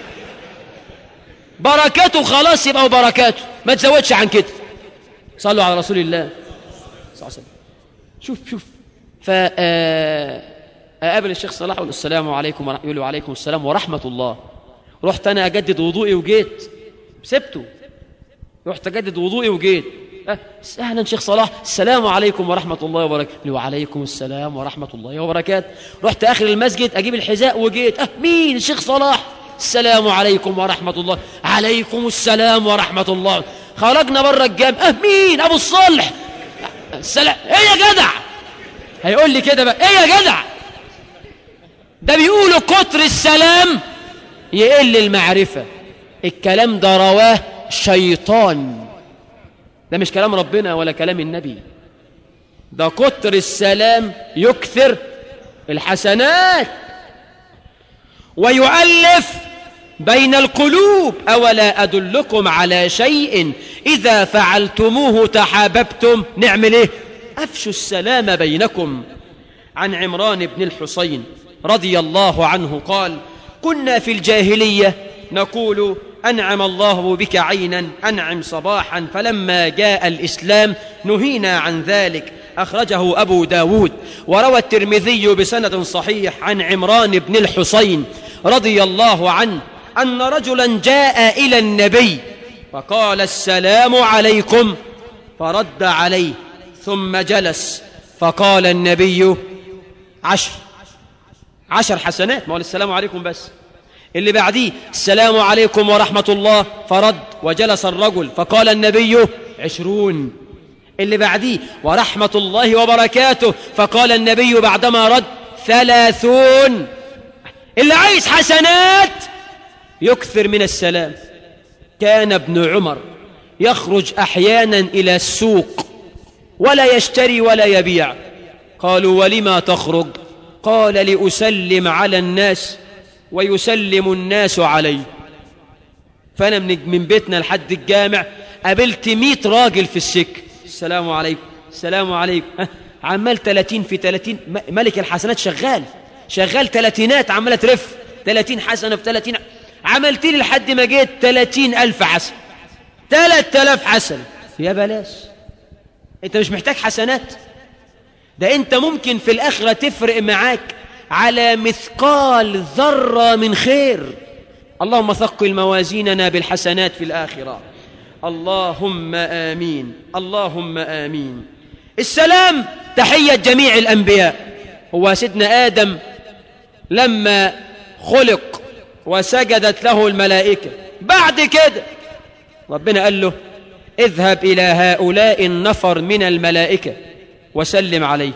بركاته خلاص يبقى وبركاته ما تزودش عن كده صلوا على رسول الله صلى الله عليه وسلم شوف شوف ف اقابل الشيخ صلاح اقول السلام عليكم ورحمه يقول له وعليكم السلام ورحمه الله رحت انا اجدد وضوئي وجيت سبته رحت اجدد وضوئي وجيت اهلا شيخ صلاح السلام عليكم ورحمه الله وبركاته وعليكم السلام ورحمه الله وبركاته رحت اخر المسجد اجيب الحذاء وجيت اه مين الشيخ صلاح السلام عليكم ورحمه الله عليكم السلام ورحمه الله خرجنا بره الجامع اه مين ابو الصلح السلام ايه يا جدع هيقول لي كده بقى ايه يا جدع ده بيقولوا كتر السلام يقل المعرفه الكلام ده رواه شيطان ده مش كلام ربنا ولا كلام النبي ده كتر السلام يكثر الحسنات ويؤلف بين القلوب أولا أدلكم على شيء إذا فعلتموه تحاببتم نعمل إيه أفشوا السلام بينكم عن عمران بن الحسين رضي الله عنه قال كنا في الجاهلية نقول أنعم الله بك عينا أنعم صباحا فلما جاء الإسلام نهينا عن ذلك أخرجه أبو داود وروى الترمذي بسند صحيح عن عمران بن الحسين رضي الله عنه أن رجلا جاء إلى النبي فقال السلام عليكم فرد عليه ثم جلس فقال النبي عشر عشر حسنات ما هو السلام عليكم بس اللي بعديه السلام عليكم ورحمة الله فرد وجلس الرجل فقال النبي عشرون اللي بعديه ورحمة الله وبركاته فقال النبي بعدما رد ثلاثون اللي عايز حسنات يكثر من السلام كان ابن عمر يخرج أحيانا إلى السوق ولا يشتري ولا يبيع قالوا ولما تخرج قال لأسلم على الناس ويسلم الناس علي فأنا من من بيتنا لحد الجامع قابلت مئة راجل في السكة السلام عليكم السلام عليكم عمال 30 في 30 ملك الحسنات شغال شغال تلاتينات عمالة ترف 30 حسنة في 30 عملت لي لحد ما جيت 30 ألف حسنة 3000 حسنة يا بلاش انت مش محتاج حسنات ده انت ممكن في الآخرة تفرق معاك على مثقال ذرة من خير اللهم ثقل موازيننا بالحسنات في الآخرة اللهم آمين اللهم آمين السلام تحية جميع الأنبياء هو سيدنا آدم لما خلق وسجدت له الملائكة بعد كده ربنا قال له اذهب إلى هؤلاء النفر من الملائكة وسلم عليه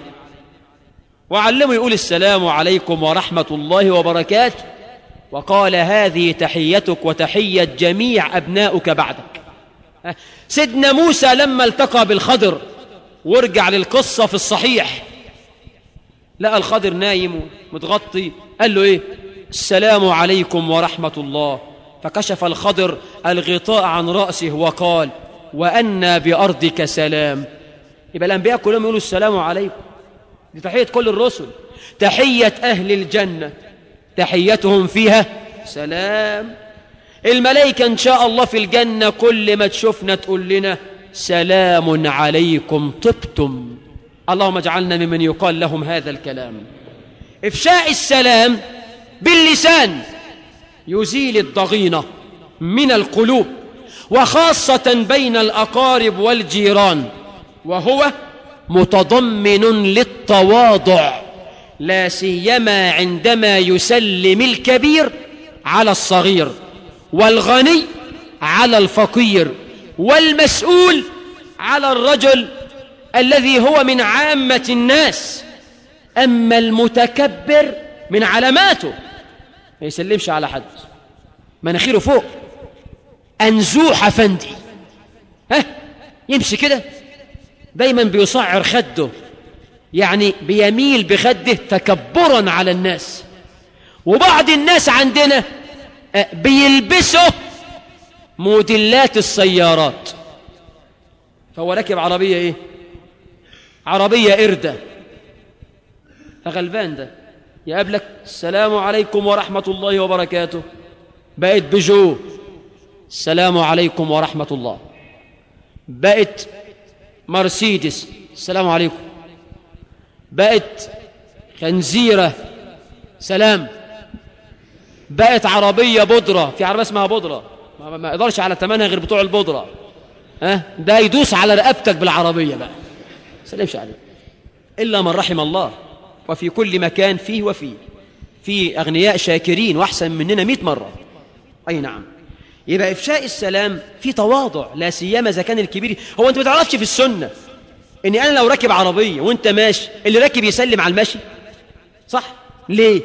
وعلمه يقول السلام عليكم ورحمة الله وبركاته وقال هذه تحيتك وتحية جميع أبناؤك بعدك سيدنا موسى لما التقى بالخضر وارجع للقصة في الصحيح لقى الخضر نايم متغطي قال له ايه السلام عليكم ورحمة الله فكشف الخضر الغطاء عن رأسه وقال وأنا بأرضك سلام يبقى الأنبياء كلهم يقولوا السلام عليكم دي تحية كل الرسل تحية أهل الجنة تحيتهم فيها سلام الملائكة إن شاء الله في الجنة كل ما تشوفنا تقول لنا سلام عليكم طبتم اللهم اجعلنا ممن يقال لهم هذا الكلام إفشاء السلام باللسان يزيل الضغينة من القلوب وخاصة بين الأقارب والجيران وهو متضمن للتواضع لا سيما عندما يسلم الكبير على الصغير والغني على الفقير والمسؤول على الرجل الذي هو من عامة الناس أما المتكبر من علاماته ما يسلمش على حد مناخيره فوق أنزوح فندي ها يمشي كده دايما بيصعر خده يعني بيميل بخده تكبرا على الناس وبعض الناس عندنا بيلبسوا موديلات السيارات فهو راكب عربية ايه عربية قردة فغلبان ده يقابلك السلام عليكم ورحمة الله وبركاته بقت بجو السلام عليكم ورحمة الله بقت مرسيدس السلام عليكم بقت خنزيرة سلام بقت عربية بودرة في عربية اسمها بودرة ما, ما يقدرش على ثمنها غير بتوع البودرة ها ده يدوس على رقبتك بالعربية بقى سلمش عليه إلا من رحم الله وفي كل مكان فيه وفيه في أغنياء شاكرين وأحسن مننا مئة مرة أي نعم يبقى إفشاء السلام في تواضع لا سيما إذا كان الكبير هو أنت ما تعرفش في السنة إني أنا لو راكب عربية وأنت ماشي اللي راكب يسلم على المشي صح ليه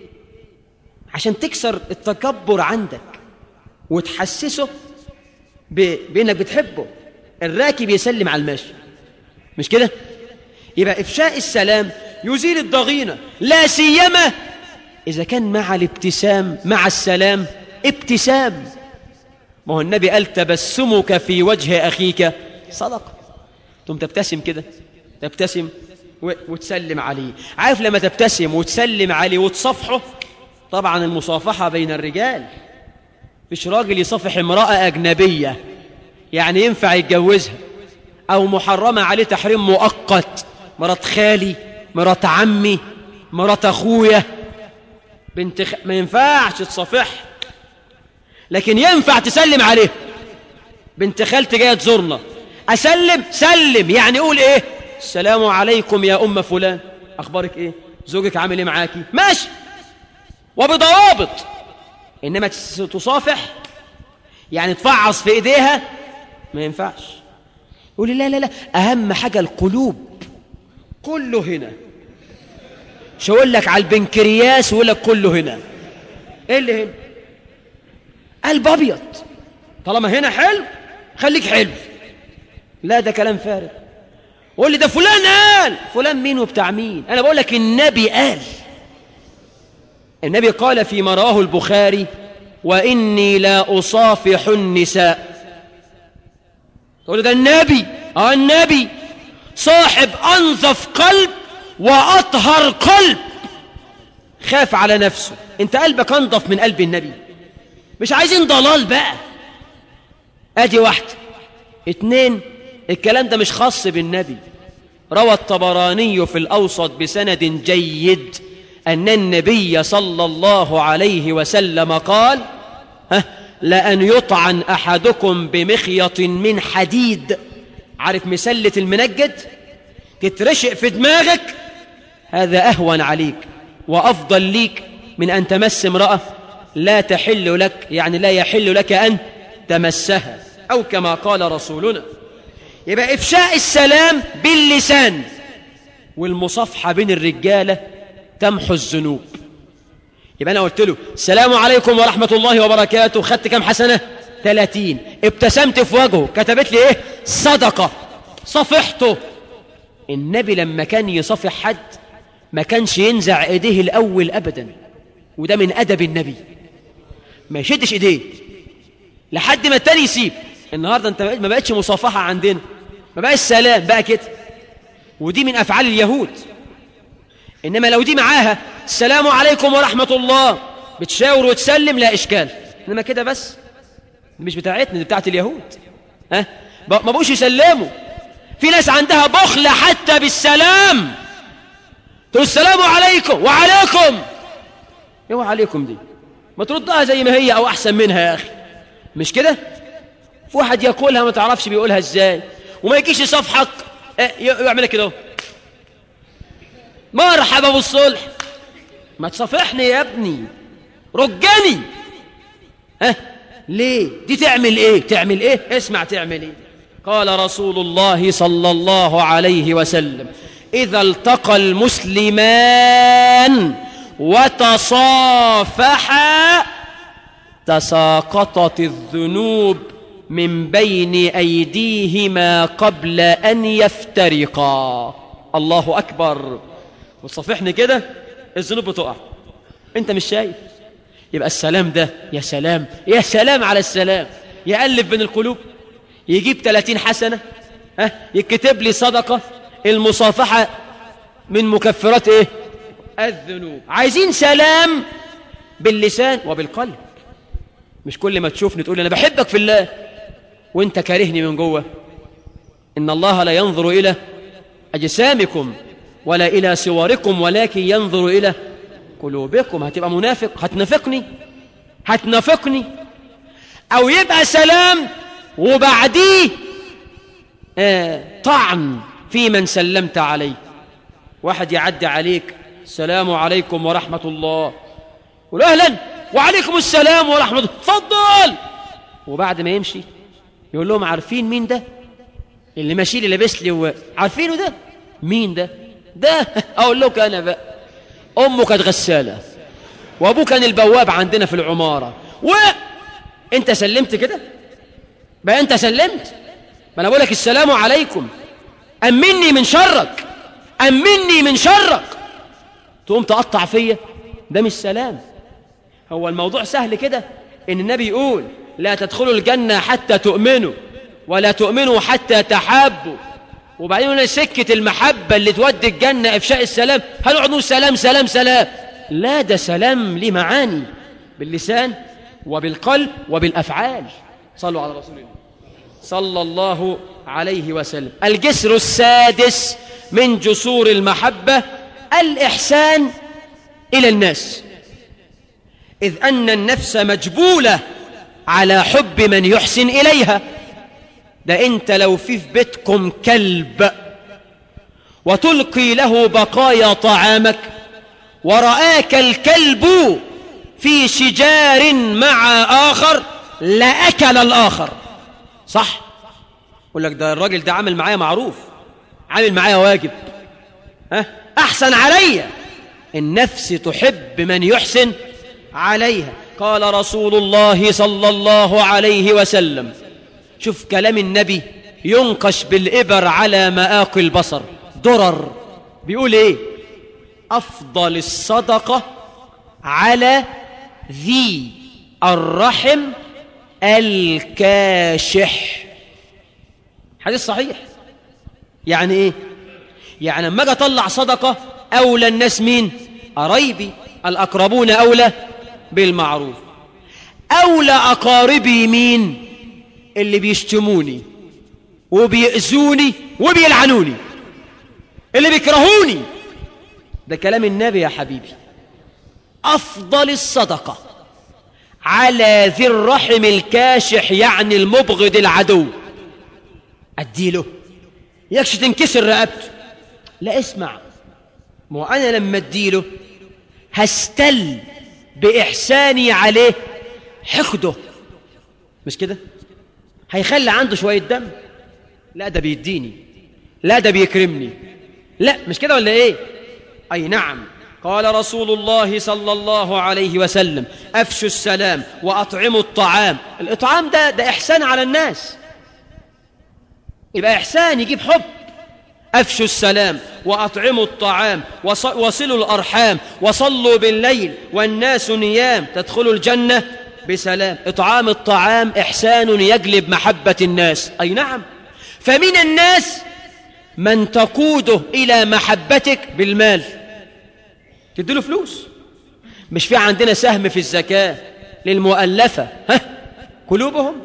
عشان تكسر التكبر عندك وتحسسه ب... بأنك بتحبه الراكب يسلم على الماشي مش كده يبقى إفشاء السلام يزيل الضغينة لا سيما إذا كان مع الابتسام مع السلام ابتسام ما هو النبي قال تبسمك في وجه أخيك صدقة ثم تبتسم كده تبتسم و... وتسلم عليه عارف لما تبتسم وتسلم عليه وتصفحه طبعا المصافحة بين الرجال مش راجل يصافح امرأة أجنبية يعني ينفع يتجوزها أو محرمة عليه تحريم مؤقت مرات خالي مرات عمي مرات أخويا بنت خ... ما ينفعش تصافحها لكن ينفع تسلم عليه بنت خالتي جايه تزورنا اسلم سلم يعني قول ايه السلام عليكم يا ام فلان اخبارك ايه زوجك عامل ايه معاكي ماشي وبضوابط انما تصافح يعني تفعص في ايديها ما ينفعش يقول لي لا لا لا اهم حاجه القلوب كله هنا مش هقول لك على البنكرياس ويقول لك كله هنا ايه اللي هنا قلب ابيض طالما هنا حلو خليك حلو لا ده كلام فارغ قول لي ده فلان قال فلان مين وبتاع مين انا بقول لك النبي قال النبي قال فيما رواه البخاري واني لا اصافح النساء تقول ده النبي اه النبي صاحب انظف قلب واطهر قلب خاف على نفسه انت قلبك انظف من قلب النبي مش عايزين ضلال بقى ادي واحدة اتنين الكلام ده مش خاص بالنبي روى الطبراني في الأوسط بسند جيد أن النبي صلى الله عليه وسلم قال لأن يطعن أحدكم بمخيط من حديد عارف مسلة المنجد تترشق في دماغك هذا أهون عليك وأفضل ليك من أن تمس امرأة لا تحل لك يعني لا يحل لك أن تمسها أو كما قال رسولنا يبقى إفشاء السلام باللسان والمصافحة بين الرجالة تمحو الذنوب يبقى أنا قلت له السلام عليكم ورحمة الله وبركاته خدت كم حسنة ثلاثين ابتسمت في وجهه كتبت لي ايه صدقة صفحته النبي لما كان يصفح حد ما كانش ينزع ايديه الاول ابدا وده من ادب النبي ما يشدش ايديه لحد ما التاني يسيب النهارده انت ما بقتش مصافحه عندنا ما بقاش سلام بقى كده ودي من افعال اليهود انما لو دي معاها السلام عليكم ورحمه الله بتشاور وتسلم لا اشكال انما كده بس دي مش بتاعتنا دي بتاعت اليهود ها ما بقوش يسلموا في ناس عندها بخل حتى بالسلام تقول السلام عليكم وعليكم ايه وعليكم دي ما تردها زي ما هي او احسن منها يا اخي مش كده في واحد يقولها ما تعرفش بيقولها ازاي وما يجيش يصفحك اه يعملها كده مرحبا بالصلح ما تصافحني يا ابني رجني ها ليه دي تعمل ايه تعمل ايه اسمع تعمل ايه قال رسول الله صلى الله عليه وسلم اذا التقى المسلمان وتصافحا تساقطت الذنوب من بين ايديهما قبل ان يفترقا الله اكبر وتصافحني كده الذنوب بتقع انت مش شايف يبقى السلام ده يا سلام يا سلام على السلام يألف بين القلوب يجيب 30 حسنة ها يكتب لي صدقة المصافحة من مكفرات ايه الذنوب عايزين سلام باللسان وبالقلب مش كل ما تشوفني تقول انا بحبك في الله وانت كارهني من جوه ان الله لا ينظر الى اجسامكم ولا الى صوركم ولكن ينظر الى قلوبكم هتبقى منافق هتنافقني هتنافقني او يبقى سلام وبعديه آه طعن في من سلمت عليه واحد يعدي عليك السلام عليكم ورحمة الله قول أهلا وعليكم السلام ورحمة الله تفضل وبعد ما يمشي يقول لهم عارفين مين ده اللي ماشي لي لابس لي و... عارفينه ده مين ده ده اقول لك انا بقى امه كانت غساله وابوه كان البواب عندنا في العماره وانت سلمت كده بقى انت سلمت ما انا بقول لك السلام عليكم امني من شرك امني من شرك تقوم تقطع فيا ده مش سلام هو الموضوع سهل كده ان النبي يقول لا تدخلوا الجنه حتى تؤمنوا ولا تؤمنوا حتى تحابوا وبعدين يقول سكه المحبه اللي تودي الجنه افشاء السلام هنقعد نقول سلام سلام سلام لا ده سلام ليه معاني باللسان وبالقلب وبالافعال صلوا على رسول الله صلى الله عليه وسلم الجسر السادس من جسور المحبة الإحسان إلى الناس إذ أن النفس مجبولة على حب من يحسن إليها ده أنت لو في في بيتكم كلب وتلقي له بقايا طعامك ورآك الكلب في شجار مع آخر لأكل الآخر صح يقول لك ده الراجل ده عامل معايا معروف عامل معايا واجب ها احسن عليا النفس تحب من يحسن عليها قال رسول الله صلى الله عليه وسلم شوف كلام النبي ينقش بالإبر على مآقي البصر درر بيقول ايه أفضل الصدقة على ذي الرحم الكاشح حديث صحيح يعني ايه يعني لما اجي اطلع صدقه اولى الناس مين قرايبي الاقربون اولى بالمعروف اولى اقاربي مين اللي بيشتموني وبيأذوني وبيلعنوني اللي بيكرهوني ده كلام النبي يا حبيبي افضل الصدقه على ذي الرحم الكاشح يعني المبغض العدو اديله يكش تنكسر رقبته لا اسمع ما هو انا لما اديله هستل باحساني عليه حقده مش كده هيخلي عنده شويه دم لا ده بيديني لا ده بيكرمني لا مش كده ولا ايه اي نعم قال رسول الله صلى الله عليه وسلم افشوا السلام واطعموا الطعام الاطعام ده ده احسان على الناس يبقى احسان يجيب حب افشوا السلام واطعموا الطعام وص- وصلوا الارحام وصلوا بالليل والناس نيام تدخلوا الجنه بسلام اطعام الطعام احسان يجلب محبه الناس اي نعم فمن الناس من تقوده الى محبتك بالمال تديله فلوس مش في عندنا سهم في الزكاه للمؤلفه ها قلوبهم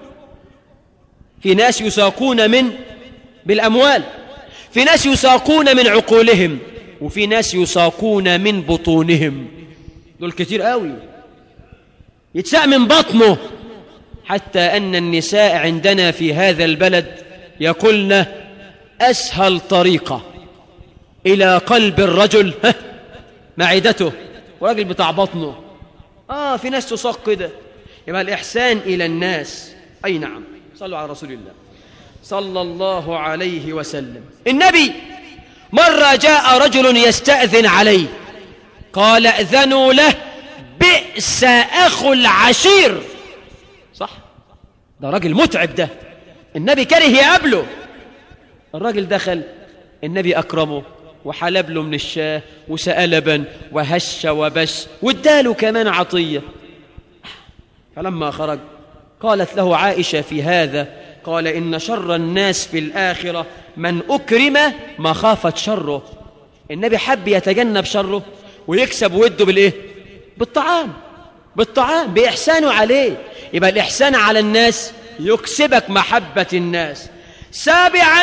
في ناس يساقون من بالاموال في ناس يساقون من عقولهم وفي ناس يساقون من بطونهم دول كتير قوي يتساق من بطنه حتى ان النساء عندنا في هذا البلد يقولن اسهل طريقه الى قلب الرجل ها، معدته وراجل بتاع بطنه اه في ناس تساق كده يبقى الاحسان الى الناس اي نعم صلوا على رسول الله صلى الله عليه وسلم النبي مرة جاء رجل يستأذن عليه قال ائذنوا له بئس أخو العشير صح ده راجل متعب ده النبي كره يقابله الراجل دخل النبي أكرمه وحلب له من الشاه وسقى لبن وهش وبش واداله كمان عطية فلما خرج قالت له عائشة في هذا قال إن شر الناس في الآخرة من أكرم مخافة شره النبي حب يتجنب شره ويكسب وده بالإيه؟ بالطعام بالطعام بإحسانه عليه يبقى الإحسان على الناس يكسبك محبة الناس سابعا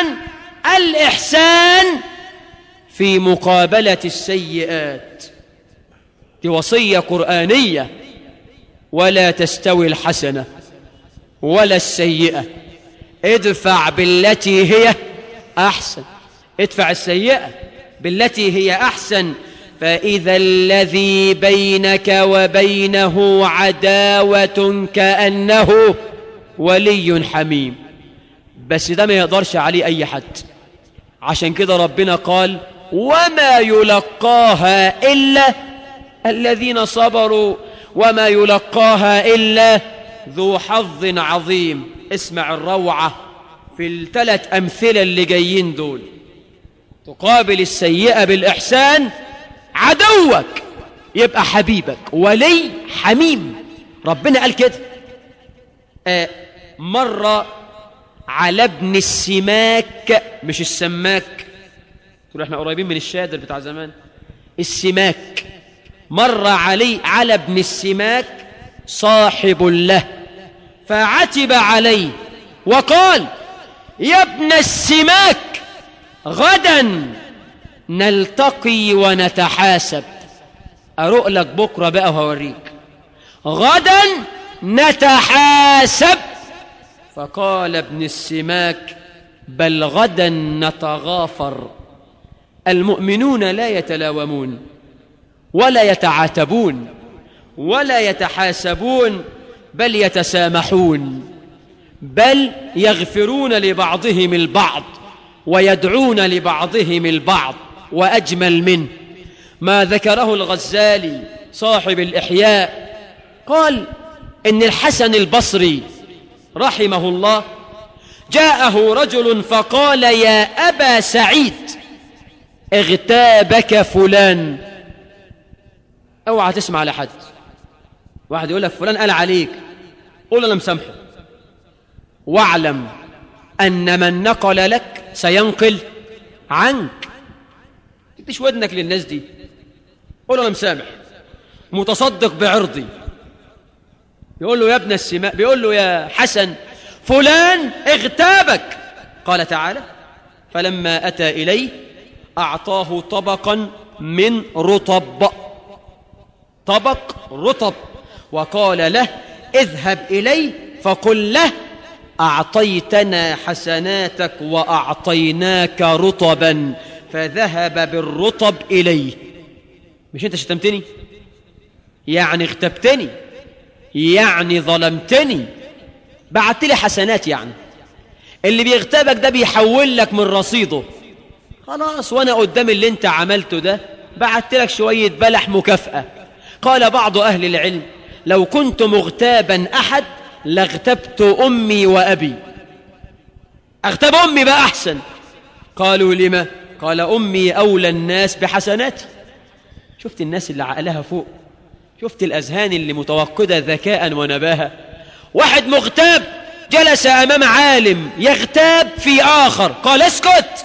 الإحسان في مقابلة السيئات دي وصية قرآنية ولا تستوي الحسنة ولا السيئة ادفع بالتي هي أحسن ادفع السيئة بالتي هي أحسن فإذا الذي بينك وبينه عداوة كأنه ولي حميم بس ده ما يقدرش عليه أي حد عشان كده ربنا قال وما يلقاها إلا الذين صبروا وما يلقاها إلا ذو حظ عظيم اسمع الروعة في الثلاث أمثلة اللي جايين دول تقابل السيئة بالإحسان عدوك يبقى حبيبك ولي حميم ربنا قال كده آه مرة على ابن السماك مش السماك تقول احنا قريبين من الشادر بتاع زمان السماك مر علي على ابن السماك صاحب له فعتب عليه وقال يا ابن السماك غدا نلتقي ونتحاسب أروق لك بكرة بقى وهوريك غدا نتحاسب فقال ابن السماك بل غدا نتغافر المؤمنون لا يتلاومون ولا يتعاتبون ولا يتحاسبون بل يتسامحون بل يغفرون لبعضهم البعض ويدعون لبعضهم البعض واجمل منه ما ذكره الغزالي صاحب الاحياء قال ان الحسن البصري رحمه الله جاءه رجل فقال يا ابا سعيد اغتابك فلان اوعى تسمع لحد واحد يقول لك فلان قال عليك قول انا مسامحه واعلم ان من نقل لك سينقل عنك تديش ودنك للناس دي قول انا مسامح متصدق بعرضي يقول له يا ابن السماء بيقول له يا حسن فلان اغتابك قال تعالى فلما اتى اليه اعطاه طبقا من رطب طبق رطب وقال له اذهب إليه فقل له أعطيتنا حسناتك وأعطيناك رطبا فذهب بالرطب إليه مش أنت شتمتني يعني اغتبتني يعني ظلمتني بعت لي حسنات يعني اللي بيغتابك ده بيحول لك من رصيده خلاص وانا قدام اللي انت عملته ده بعت لك شوية بلح مكافأة قال بعض أهل العلم لو كنت مغتابا أحد لاغتبت أمي وأبي أغتاب أمي بقى أحسن قالوا لما قال أمي أولى الناس بحسناتي شفت الناس اللي عقلها فوق شفت الأذهان اللي متوقدة ذكاء ونباهة واحد مغتاب جلس أمام عالم يغتاب في آخر قال اسكت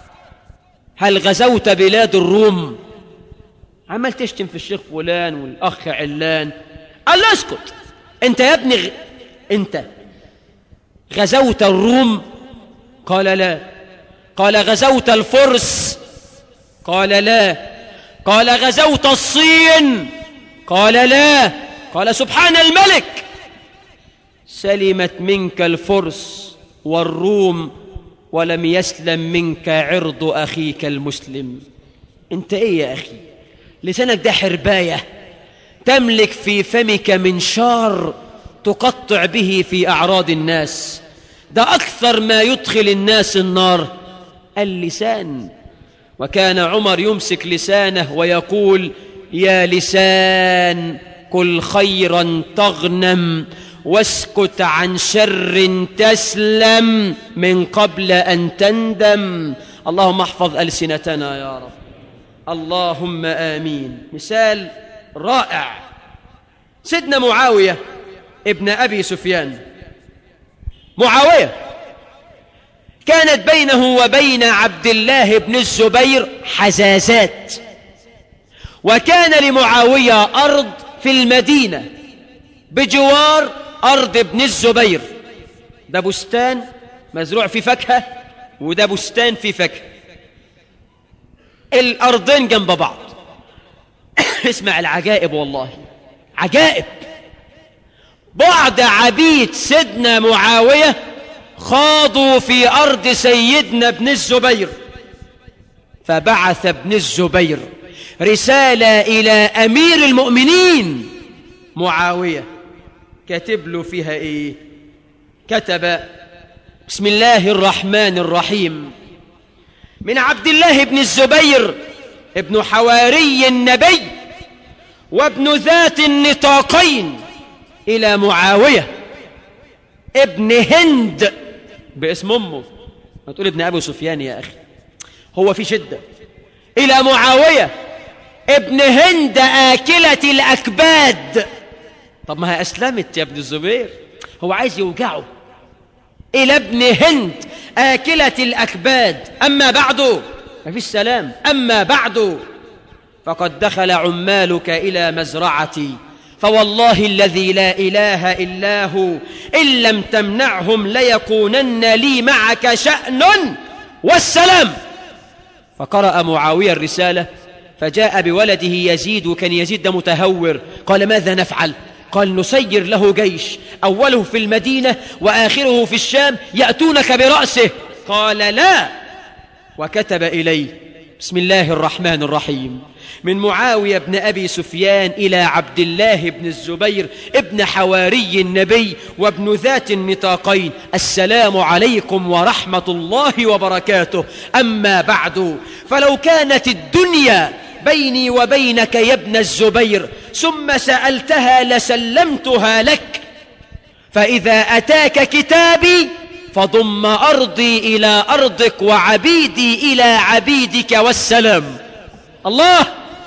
هل غزوت بلاد الروم عمال تشتم في الشيخ فلان والأخ علان قال له اسكت انت يا ابني غ... انت غزوت الروم قال لا قال غزوت الفرس قال لا قال غزوت الصين قال لا قال سبحان الملك سلمت منك الفرس والروم ولم يسلم منك عرض أخيك المسلم انت ايه يا أخي لسانك ده حرباية تملك في فمك منشار تقطع به في أعراض الناس ده أكثر ما يدخل الناس النار اللسان وكان عمر يمسك لسانه ويقول يا لسان كل خيرا تغنم واسكت عن شر تسلم من قبل أن تندم اللهم احفظ ألسنتنا يا رب اللهم آمين مثال رائع سيدنا معاوية ابن أبي سفيان معاوية كانت بينه وبين عبد الله بن الزبير حزازات وكان لمعاوية أرض في المدينة بجوار أرض ابن الزبير ده بستان مزروع في فاكهة وده بستان في فاكهة الأرضين جنب بعض اسمع العجائب والله عجائب بعض عبيد سيدنا معاوية خاضوا في أرض سيدنا ابن الزبير فبعث ابن الزبير رسالة إلى أمير المؤمنين معاوية كاتب له فيها إيه كتب بسم الله الرحمن الرحيم من عبد الله بن الزبير ابن حواري النبي وابن ذات النطاقين إلى معاوية ابن هند باسم أمه ما تقول ابن أبو سفيان يا أخي هو في شدة إلى معاوية ابن هند آكلة الأكباد طب ما هي أسلمت يا ابن الزبير هو عايز يوجعه إلى ابن هند آكلة الأكباد أما بعد ما فيش سلام أما بعد فقد دخل عمالك إلى مزرعتي فوالله الذي لا إله إلا هو إن لم تمنعهم ليكونن لي معك شأن والسلام فقرأ معاوية الرسالة فجاء بولده يزيد وكان يزيد ده متهور قال ماذا نفعل قال نسير له جيش أوله في المدينة وآخره في الشام يأتونك برأسه قال لا وكتب إليه بسم الله الرحمن الرحيم من معاوية بن أبي سفيان إلى عبد الله بن الزبير ابن حواري النبي وابن ذات النطاقين السلام عليكم ورحمة الله وبركاته أما بعد فلو كانت الدنيا بيني وبينك يا ابن الزبير ثم سألتها لسلمتها لك فإذا أتاك كتابي فضم أرضي إلى أرضك وعبيدي إلى عبيدك والسلام الله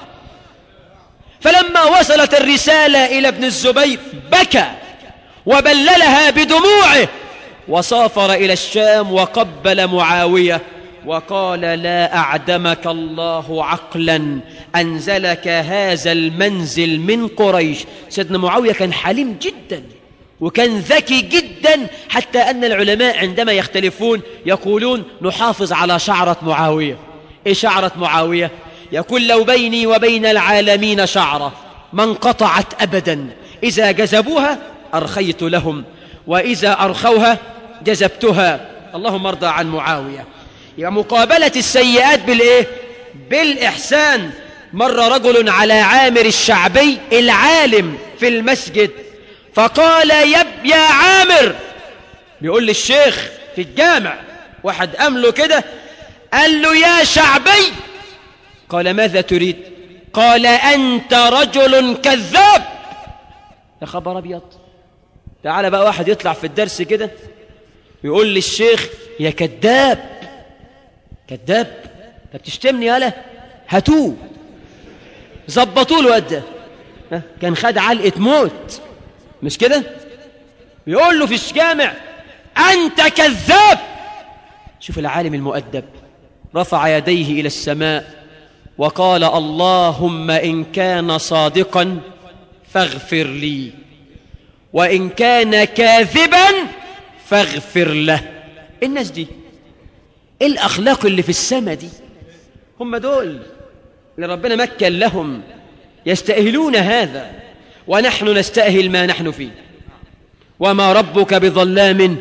فلما وصلت الرسالة إلى ابن الزبير بكى وبللها بدموعه وسافر إلى الشام وقبل معاوية وقال لا أعدمك الله عقلا أنزلك هذا المنزل من قريش سيدنا معاوية كان حليم جدا وكان ذكي جدا حتى أن العلماء عندما يختلفون يقولون نحافظ على شعرة معاوية إيه شعرة معاوية يقول لو بيني وبين العالمين شعرة ما انقطعت أبدا إذا جذبوها أرخيت لهم وإذا أرخوها جذبتها اللهم ارضى عن معاوية يبقى مقابلة السيئات بالإيه؟ بالإحسان مر رجل على عامر الشعبي العالم في المسجد فقال يا يا عامر بيقول للشيخ في الجامع واحد قام له كده قال له يا شعبي قال ماذا تريد قال أنت رجل كذاب يا خبر أبيض تعالى بقى واحد يطلع في الدرس كده يقول للشيخ يا كذاب كذاب انت بتشتمني يالا هاتوه ظبطوا له قد كان خد علقه موت مش كده بيقول له في الجامع انت كذاب شوف العالم المؤدب رفع يديه الى السماء وقال اللهم ان كان صادقا فاغفر لي وان كان كاذبا فاغفر له الناس دي ايه الاخلاق اللي في السماء دي هم دول اللي ربنا مكن لهم يستأهلون هذا ونحن نستأهل ما نحن فيه وما ربك بظلام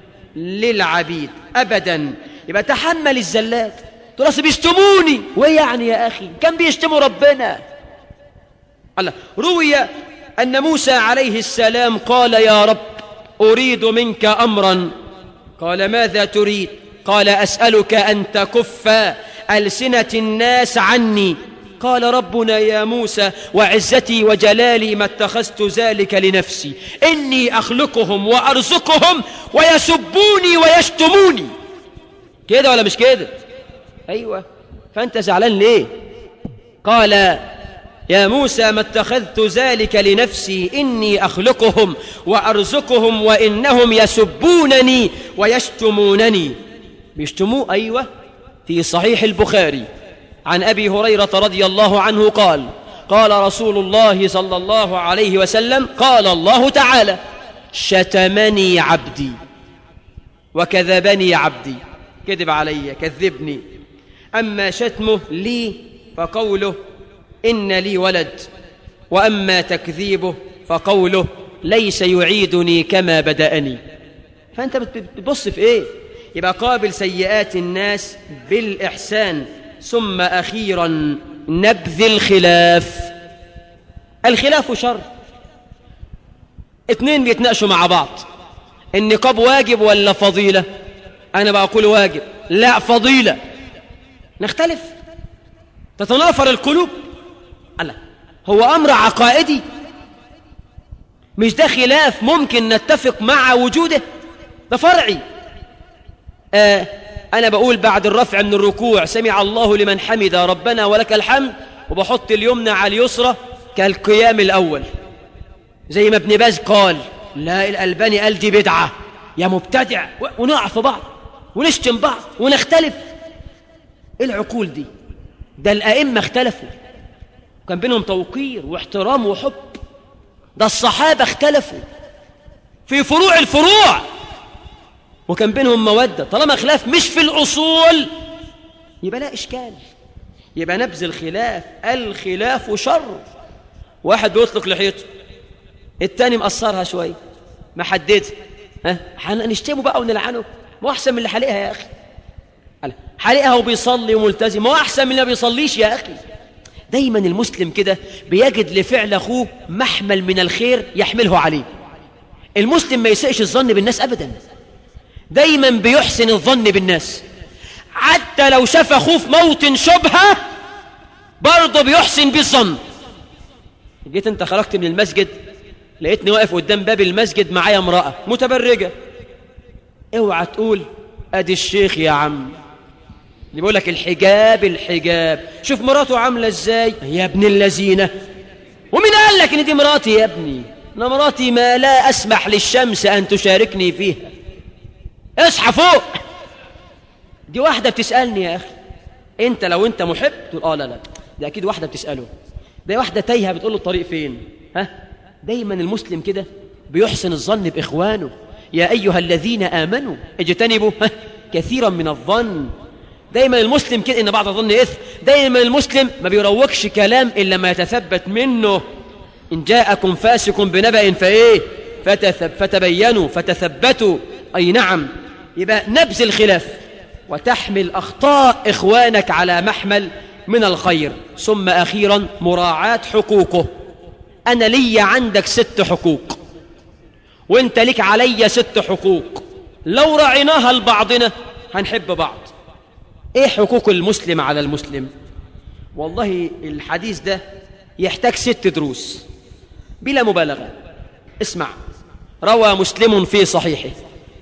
للعبيد أبدا يبقى تحمل الزلات تقول أصل بيشتموني وإيه يعني يا أخي كان بيشتموا ربنا الله روي أن موسى عليه السلام قال يا رب أريد منك أمرا قال ماذا تريد قال أسألك أن تكف ألسنة الناس عني قال ربنا يا موسى وعزتي وجلالي ما اتخذت ذلك لنفسي إني أخلقهم وأرزقهم ويسبوني ويشتموني كده ولا مش كده أيوة فأنت زعلان ليه قال يا موسى ما اتخذت ذلك لنفسي إني أخلقهم وأرزقهم وإنهم يسبونني ويشتمونني بيشتموه أيوة في صحيح البخاري عن أبي هريرة رضي الله عنه قال قال رسول الله صلى الله عليه وسلم قال الله تعالى شتمني عبدي وكذبني عبدي كذب علي كذبني أما شتمه لي فقوله إن لي ولد وأما تكذيبه فقوله ليس يعيدني كما بدأني فأنت بتبص في إيه يبقى قابل سيئات الناس بالإحسان ثم أخيرا نبذ الخلاف الخلاف شر اتنين بيتناقشوا مع بعض النقاب واجب ولا فضيلة أنا بقول واجب لا فضيلة نختلف تتنافر القلوب الله هو أمر عقائدي مش ده خلاف ممكن نتفق مع وجوده ده فرعي آه أنا بقول بعد الرفع من الركوع سمع الله لمن حمد ربنا ولك الحمد وبحط اليمنى على اليسرى كالقيام الأول زي ما ابن باز قال لا الألباني قال دي بدعة يا مبتدع ونقع في بعض ونشتم بعض ونختلف ايه العقول دي ده الأئمة اختلفوا كان بينهم توقير واحترام وحب ده الصحابة اختلفوا في فروع الفروع وكان بينهم مودة طالما خلاف مش في الأصول يبقى لا إشكال يبقى نبذ الخلاف الخلاف شر واحد بيطلق لحيته التاني مقصرها شوية محددها ها هنشتمه بقى ونلعنه ما أحسن من اللي حالقها يا أخي حالقها وبيصلي وملتزم ما أحسن من اللي ما بيصليش يا أخي دايما المسلم كده بيجد لفعل أخوه محمل من الخير يحمله عليه المسلم ما يسئش الظن بالناس أبدا دايما بيحسن الظن بالناس حتى لو شاف أخوه في موطن شبهة برضه بيحسن بيه الظن جيت انت خرجت من المسجد لقيتني واقف قدام باب المسجد معايا امرأة متبرجة اوعى تقول ادي الشيخ يا عم اللي بيقول لك الحجاب الحجاب شوف مراته عاملة ازاي يا ابن اللذينة ومين قال لك ان دي مراتي يا ابني انا مراتي ما لا اسمح للشمس ان تشاركني فيها اصحى فوق دي واحدة بتسألني يا اخي انت لو انت محب تقول اه لا لا دي اكيد واحدة بتسأله ده واحدة تايهة بتقول له الطريق فين ها دايما المسلم كده بيحسن الظن بإخوانه يا أيها الذين آمنوا اجتنبوا ها كثيرا من الظن دايما المسلم كده إن بعض الظن إثم دايما المسلم ما بيروكش كلام إلا ما يتثبت منه إن جاءكم فاسق بنبأ فإيه فتثب فتبينوا فتثبتوا أي نعم يبقى نبذ الخلاف وتحمل أخطاء إخوانك على محمل من الخير ثم أخيرا مراعاة حقوقه أنا لي عندك ست حقوق وانت لك علي ست حقوق لو رعيناها لبعضنا هنحب بعض ايه حقوق المسلم على المسلم والله الحديث ده يحتاج ست دروس بلا مبالغة اسمع روى مسلم في صحيحه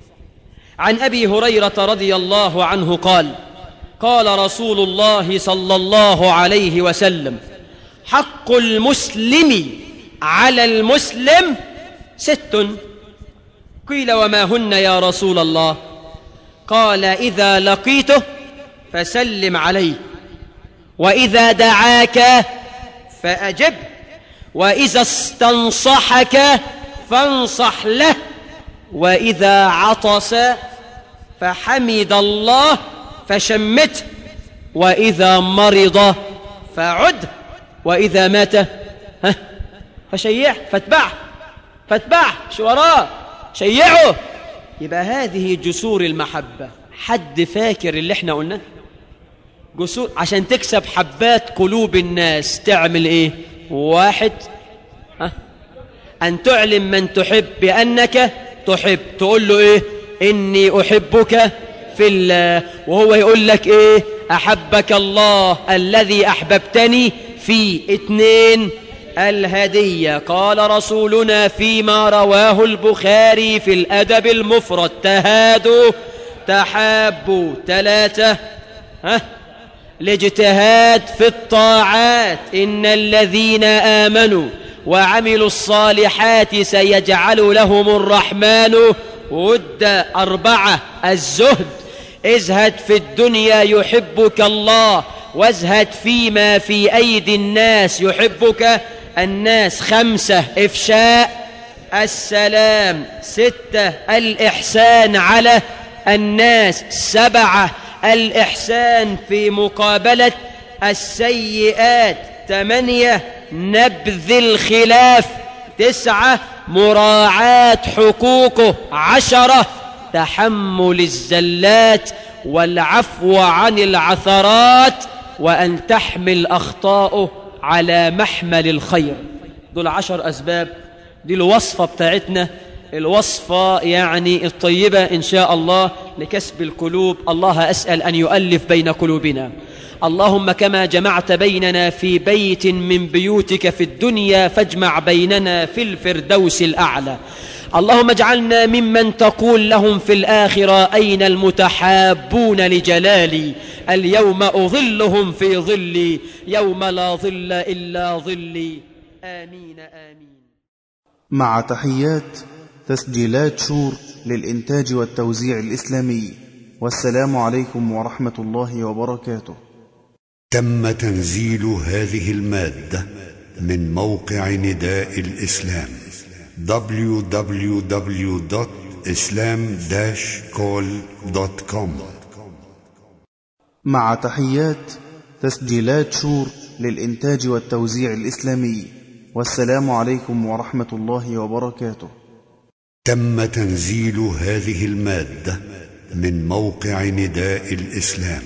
عن أبي هريرة رضي الله عنه قال قال رسول الله صلى الله عليه وسلم حق المسلم على المسلم ست قيل وما هن يا رسول الله قال إذا لقيته فسلم عليه وإذا دعاك فأجب وإذا استنصحك فانصح له وإذا عطس فحمد الله فشمته وإذا مرض فعد وإذا مات ها فشيعه فاتبعه فاتبعه شو وراه شيعه يبقى هذه جسور المحبة حد فاكر اللي احنا قلناه جسور عشان تكسب حبات قلوب الناس تعمل ايه واحد ها أن تعلم من تحب بأنك تحب تقول له إيه إني أحبك في الله وهو يقول لك إيه أحبك الله الذي أحببتني في اثنين الهدية قال رسولنا فيما رواه البخاري في الأدب المفرد تهادوا تحابوا ثلاثة ها الاجتهاد في الطاعات إن الذين آمنوا وعملوا الصالحات سيجعل لهم الرحمن ود أربعة الزهد ازهد في الدنيا يحبك الله وازهد فيما في أيدي الناس يحبك الناس خمسة إفشاء السلام ستة الإحسان على الناس سبعة الإحسان في مقابلة السيئات ثمانية نبذ الخلاف تسعة مراعاة حقوقه عشرة تحمل الزلات والعفو عن العثرات وأن تحمل أخطاؤه على محمل الخير دول عشر أسباب دي الوصفة بتاعتنا الوصفة يعني الطيبة إن شاء الله لكسب القلوب الله أسأل أن يؤلف بين قلوبنا اللهم كما جمعت بيننا في بيت من بيوتك في الدنيا فاجمع بيننا في الفردوس الأعلى اللهم اجعلنا ممن تقول لهم في الآخرة أين المتحابون لجلالي اليوم أظلهم في ظلي يوم لا ظل إلا ظلي آمين آمين
مع تحيات تسجيلات شور للإنتاج والتوزيع الإسلامي والسلام عليكم ورحمة الله وبركاته
تم تنزيل هذه المادة من موقع نداء الإسلام www.islam-call.com
مع تحيات تسجيلات شور للإنتاج والتوزيع الإسلامي والسلام عليكم ورحمة الله وبركاته
تم تنزيل هذه المادة من موقع نداء الإسلام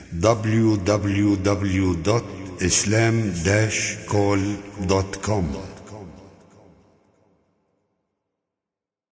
www.islam-call.com